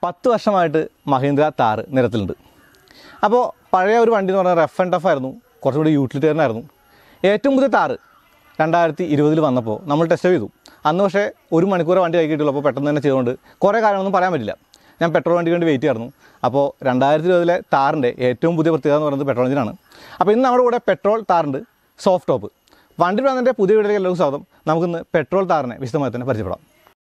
പത്ത് വർഷമായിട്ട് മഹീന്ദ്ര താർ നിരത്തിലുണ്ട് അപ്പോൾ പഴയ ഒരു വണ്ടി എന്ന് പറഞ്ഞാൽ റഫ് ആൻഡ് ടഫ് ആയിരുന്നു കുറച്ചുകൂടി യൂട്ടിലിറ്റേറിയനായിരുന്നു ഏറ്റവും പുതിയ താറ് രണ്ടായിരത്തി ഇരുപതിൽ വന്നപ്പോൾ നമ്മൾ ടെസ്റ്റ് ചെയ്തു അന്ന് പക്ഷേ ഒരു മണിക്കൂർ വണ്ടി കൈ കിട്ടുള്ളൂ അപ്പോൾ പെട്ടെന്ന് തന്നെ ചെയ്തുകൊണ്ട് കുറേ കാര്യങ്ങളൊന്നും പറയാൻ പറ്റില്ല ഞാൻ പെട്രോൾ വണ്ടിക്ക് വേണ്ടി വെയിറ്റ് ചെയ്യായിരുന്നു അപ്പോൾ രണ്ടായിരത്തി ഇരുപതിലെ താറിൻ്റെ ഏറ്റവും പുതിയ പ്രത്യേകത എന്ന് പറയുന്നത് പെട്രോൾ എഞ്ചിനാണ് അപ്പോൾ ഇന്ന് നമ്മുടെ കൂടെ പെട്രോൾ താറുണ്ട് സോഫ്റ്റ് ടോപ്പ് വണ്ടി ബ്രാൻഡിൻ്റെ പുതിയ വീഡിയോയിലേക്ക് എല്ലാവർക്കും സ്വാഗതം നമുക്കിന്ന് പെട്രോൾ താറിനെ വിശദമായി തന്നെ പരിചയപ്പെടാം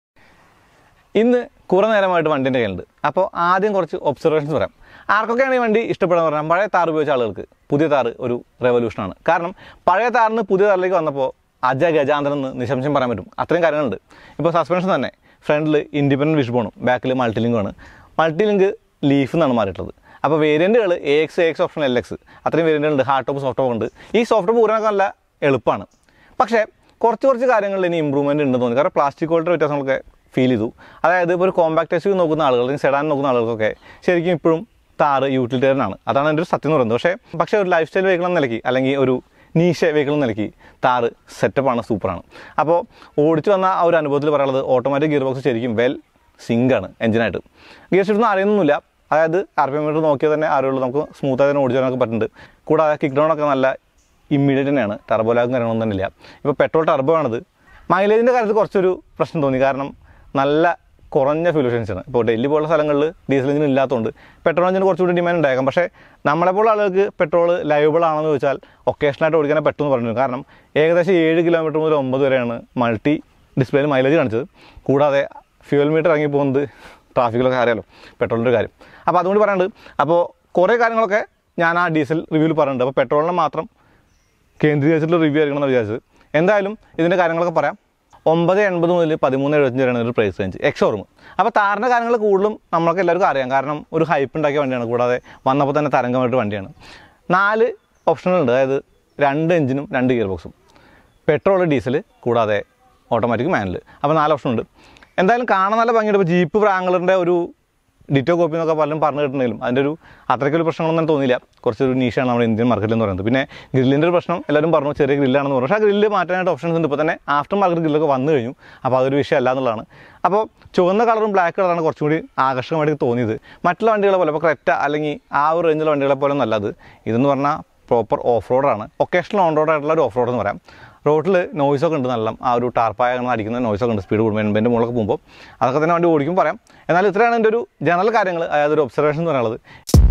ഇന്ന് കുറേ നേരമായിട്ട് വണ്ടിൻ്റെ കയ്യിലുണ്ട് അപ്പോൾ ആദ്യം കുറച്ച് ഒബ്സർവേഷൻസ് പറയാം ആർക്കൊക്കെയാണ് ഈ വണ്ടി ഇഷ്ടപ്പെടുന്നത് പറഞ്ഞാൽ പഴയ താർ ഉപയോഗിച്ച ആളുകൾക്ക് പുതിയ താർ ഒരു റെവല്യൂഷനാണ് കാരണം പഴയ താറിന് പുതിയ താറിലേക്ക് വന്നപ്പോൾ അജ ഗജാന്തരം എന്ന് നിശംശം പറയാൻ പറ്റും അത്രയും കാര്യങ്ങളുണ്ട് ഇപ്പോൾ സസ്പെൻഷൻ തന്നെ ഫ്രണ്ടിൽ ഇൻഡിപെൻഡൻറ്റ് വിഷ് ബോണും ബാക്കിൽ മൾട്ടി ലിങ്കുമാണ് മൾട്ടി ലിങ്ക് ലീഫ് എന്നാണ് മാറിയിട്ടുള്ളത് അപ്പോൾ വേരിയൻറ്റുകൾ A X A X option L X അത്രയും വേരിയൻറ്റുകളുണ്ട് ഹാർഡ് ടോപ്പ് സോഫ്റ്റ് ടോപ്പ് ഉണ്ട് ഈ സോഫ്റ്റ് ടോപ്പ് ഊരാനൊക്കെ നല്ല എളുപ്പമാണ് പക്ഷേ കുറച്ച് കുറച്ച് കാര്യങ്ങളിൽ ഇനി ഇമ്പ്രൂവ്മെൻറ്റ് ഉണ്ടെന്ന് തോന്നി കാരണം പ്ലാസ്റ്റിക് ക്വാളിറ്റി വ്യത്യാസങ്ങളൊക്കെ ഫീൽ ചെയ്തു അതായത് ഇപ്പോൾ ഒരു കോമ്പാക്ട് എസ് നോക്കുന്ന ആളുകൾ അല്ലെങ്കിൽ സെഡാൻ നോക്കുന്ന ആളുകൾക്കൊക്കെ ശരിക്കും ഇപ്പോഴും താറ് യൂട്ടിലിറ്റേറിയൻ ആണ് അതാണ് എൻ്റെ ഒരു സത്യം എന്ന് പറയുന്നത് പക്ഷേ പക്ഷേ ഒരു ലൈഫ് സ്റ്റൈൽ വെഹിക്കിൾ എന്ന നിലയ്ക്ക് അല്ലെങ്കിൽ ഒരു നീശ വെഹിക്കിൾ എന്ന നിലയ്ക്ക് താറ് സെറ്റപ്പാണ് സൂപ്പറാണ് അപ്പോൾ ഓടിച്ചു വന്ന ആ ഒരു അനുഭവത്തിൽ പറയുന്നത് ഓട്ടോമാറ്റിക് ഗിയർ ബോക്സ് ശരിക്കും വെൽ സിങ്കാണ് എഞ്ചിനായിട്ട് ഗിയർ ഷിഫ്റ്റ് ഒന്നും അറിയുന്നൊന്നുമില്ല അതായത് ആർ പി എം മീറ്റർ നോക്കിയാൽ തന്നെ അറിയുള്ളൂ നമുക്ക് സ്മൂത്തായി തന്നെ ഓടിച്ചു വരാനൊക്കെ പറ്റുന്നുണ്ട് കൂടാതെ കിക്ക് ഡൗണൊക്കെ നല്ല ഇമ്മീഡിയറ്റ് തന്നെയാണ് ടർബോ ലാഗും കാര്യങ്ങളൊന്നും തന്നെ ഇല്ല ഇപ്പോൾ പെട്രോൾ ടർബോ ആണിത് മൈലേജിൻ്റെ കാര്യത്തിൽ കുറച്ചൊരു പ്രശ്നം തോന്നി കാരണം നല്ല കുറഞ്ഞ ഫ്യൂൽ എഫിഷ്യൻസിയാണ് ഇപ്പോൾ ഡൽഹി പോലുള്ള സ്ഥലങ്ങളിൽ ഡീസൽ എഞ്ചിൻ ഇല്ലാത്തതുകൊണ്ട് പെട്രോൾ എഞ്ചിന് കുറച്ചുകൂടി ഡിമാൻഡ് ഉണ്ടായേക്കാം പക്ഷേ നമ്മളെപ്പോലുള്ള ആളുകൾക്ക് പെട്രോൾ ലൈവബിൾ ആണെന്ന് ചോദിച്ചാൽ ഒക്കേഷനായിട്ട് ഓടിക്കാനേ പറ്റുമെന്ന് പറഞ്ഞു കാരണം ഏകദേശം ഏഴ് കിലോമീറ്റർ മുതൽ ഒമ്പത് വരെയാണ് മൾട്ടി ഡിസ്പ്ലേയിൽ മൈലേജ് കാണിച്ചത് കൂടാതെ ഫ്യൂൽ മീറ്റർ ഇറങ്ങി പോകുന്നത് ട്രാഫിക്കിലൊക്കെ അറിയാലോ പെട്രോളിൻ്റെ കാര്യം അപ്പോൾ അതുകൊണ്ട് പറയാനുണ്ട് അപ്പോൾ കുറേ കാര്യങ്ങളൊക്കെ ഞാൻ ആ ഡീസൽ റിവ്യൂവിൽ പറയുന്നുണ്ട് അപ്പോൾ പെട്രോളിനെ മാത്രം കേന്ദ്രീകരിച്ചിട്ടുള്ള റിവ്യൂ ആയിരിക്കണം എന്ന് വിചാരിച്ചത് എന്തായാലും ഇതിൻ്റെ കാര്യങ്ങളൊക്കെ പറയാം ഒമ്പത് എൺപത് മുതൽ പതിമൂന്ന് എഴുപത്തഞ്ച് വരെയാണ് ഒരു പ്രൈസ് റേഞ്ച് എക്സ് ഷോറൂം അപ്പോൾ താറിൻ്റെ കാര്യങ്ങൾ കൂടുതലും നമ്മൾക്ക് എല്ലാവർക്കും അറിയാം കാരണം ഒരു ഹൈപ്പ് ഉണ്ടാക്കിയ വണ്ടിയാണ് കൂടാതെ വന്നപ്പോൾ തന്നെ തരംഗമായിട്ട് വണ്ടിയാണ് നാല് ഓപ്ഷനുകളുണ്ട് അതായത് രണ്ട് എഞ്ചിനും രണ്ട് ഗിയർ ബോക്സും പെട്രോൾ ഡീസൽ കൂടാതെ ഓട്ടോമാറ്റിക് മാനുവൽ അപ്പോൾ നാല് ഓപ്ഷൻ ഉണ്ട് എന്തായാലും കാണാൻ നല്ല ഭംഗിയുണ്ട് ഇപ്പോൾ ജീപ്പ് ബ്രാംഗ്ലറിൻ്റെ ഒരു ഡിറ്റോ കോപ്പി എന്നൊക്കെ പലരും പറഞ്ഞു കേട്ടിട്ടുണ്ടെങ്കിലും അതിൻ്റെ ഒരു അത്രയ്ക്കൊരു പ്രശ്നങ്ങളൊന്നും തോന്നിയില്ല കുറച്ചൊരു നീഷാണ് നമ്മുടെ ഇന്ത്യൻ മാർക്കറ്റിൽ എന്ന് പറയുന്നത് പിന്നെ ഗ്രില്ലിൻ്റെ ഒരു പ്രശ്നം എല്ലാവരും പറഞ്ഞു ചെറിയ ഗ്രില്ലാണെന്ന് പറഞ്ഞു പക്ഷേ ആ ഗ്രില്ല് മാറ്റാനായിട്ട് ഓപ്ഷൻസ് ഉണ്ട് ഇപ്പോൾ തന്നെ ആഫ്റ്റർ മാർക്കറ്റ് ഗ്രില്ലൊക്കെ വന്നു കഴിഞ്ഞു അപ്പോൾ അതൊരു വിഷയമല്ല എന്നുള്ളതാണ് അപ്പോൾ ചുവന്ന കളറും ബ്ലാക്ക് കളറാണ് കുറച്ചും കൂടി ആകർഷകമായിട്ട് തോന്നിയത് മറ്റുള്ള വണ്ടികളെ പോലെ ഇപ്പോൾ ക്രെറ്റ അല്ലെങ്കിൽ ആ ഒരു റേഞ്ചിലുള്ള വണ്ടികളെ പോലെ ഒന്നും അല്ലത് ഇതെന്ന് പറഞ്ഞാൽ പ്രോപ്പർ ഓഫ് റോഡാണ് ഒക്കേഷണൽ ഓൺ റോഡ് ആയിട്ടുള്ള ഒരു ഓഫ് റോഡ് എന്ന് പറയാം റോഡിൽ നോയ്സൊക്കെ ഉണ്ട് നല്ല ആ ഒരു ടാർപ്പായ അങ്ങനെ അടിക്കുന്ന നോയ്സൊക്കെ ഉണ്ട് സ്പീഡ് കൂടുമ്പോൾ എൺപതിൻ്റെ മുകളിലൊക്കെ പോകുമ്പോൾ അതൊക്കെ തന്നെ വണ്ടി ഓടിക്കും പറയാം എന്നാൽ ഇത്രയാണ് എൻ്റെ ഒരു ജനറൽ കാര്യങ്ങൾ അതായത് ഒരു ഒബ്സർവേഷൻ എന്ന് പറയുന്നത്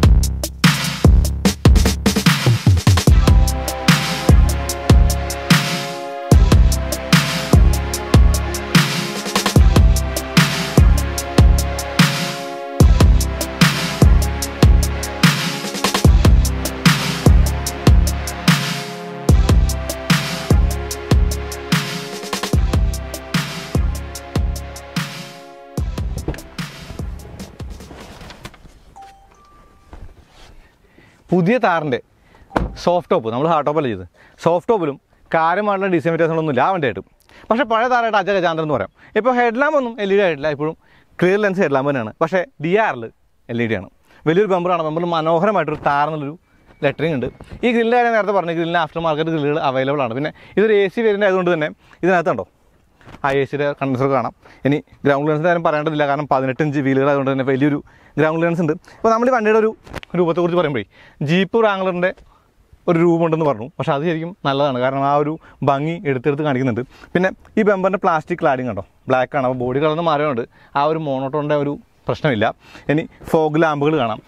പുതിയ താറിൻ്റെ സോഫ്റ്റ് ടോപ്പ് നമ്മൾ ഹാർഡ് ടോപ്പല്ല ചെയ്ത് സോഫ്റ്റ് ടോപ്പിലും കാര്യമായിട്ടുള്ള ഡിസൈൻ വ്യത്യാസങ്ങളൊന്നും ഇല്ല ആ വണ്ടിയായിട്ട് പക്ഷേ പഴയ താറായിട്ട് അജ ഗജാന്തരം എന്ന് പറയാം ഇപ്പോൾ ഹെഡ് ലാമ്പ് ഒന്നും എൽ ഇ ഡി ആയിട്ടില്ല ഇപ്പോഴും ക്ലിയർ ലെൻസ് ഹെഡ് ലാമ്പ് തന്നെയാണ് പക്ഷേ ഡി ആറിൽ എൽ ഇ ഡി ആണ് വലിയൊരു ബമ്പറാണ് ബമ്പർ മനോഹരമായിട്ടൊരു താറെന്നുള്ളൊരു ലെറ്ററിംഗ് ഉണ്ട് ഈ ഗ്രില്ലിൻ്റെ കാര്യം നേരത്തെ പറഞ്ഞു ഗ്രില്ലിന് ആഫ്റ്റർ മാർക്കറ്റ് ഗ്രില്ലുകൾ അവൈലബിൾ ആണ് പിന്നെ ഇതൊരു എ സി വേരിയൻ്റ് ആയതുകൊണ്ട് തന്നെ ഇതിനകത്തുണ്ടോ ആ എ സിയുടെ കണ്ടൻസർ കാണാം ഇനി ഗ്രൗണ്ട് ലെൻസിൻ്റെ കാര്യം പറയേണ്ടതില്ല കാരണം പതിനെട്ട് ഇഞ്ച് വീലുകൾ ആയതുകൊണ്ട് തന്നെ വലിയൊരു ഗ്രൗണ്ട് ലെൻസ് ഉണ്ട് ഇപ്പോൾ നമ്മൾ ഈ വണ്ടിയുടെ ഒരു രൂപത്തെക്കുറിച്ച് പറയുമ്പോഴേ ജീപ്പ് റാംഗ്ലറിൻ്റെ ഒരു രൂപമുണ്ടെന്ന് പറഞ്ഞു പക്ഷേ അത് ശരിക്കും നല്ലതാണ് കാരണം ആ ഒരു ഭംഗി എടുത്തെടുത്ത് കാണിക്കുന്നുണ്ട് പിന്നെ ഈ ബെമ്പറിൻ്റെ പ്ലാസ്റ്റിക് ക്ലാഡിങ് കണ്ടോ ബ്ലാക്ക് ആണ് അപ്പോൾ ബോഡി കളർന്ന് മാറിയുണ്ട് ആ ഒരു മോണോട്ടോണിൻ്റെ ഒരു പ്രശ്നമില്ല ഇനി ഫോഗ് ലാമ്പുകൾ കാണാം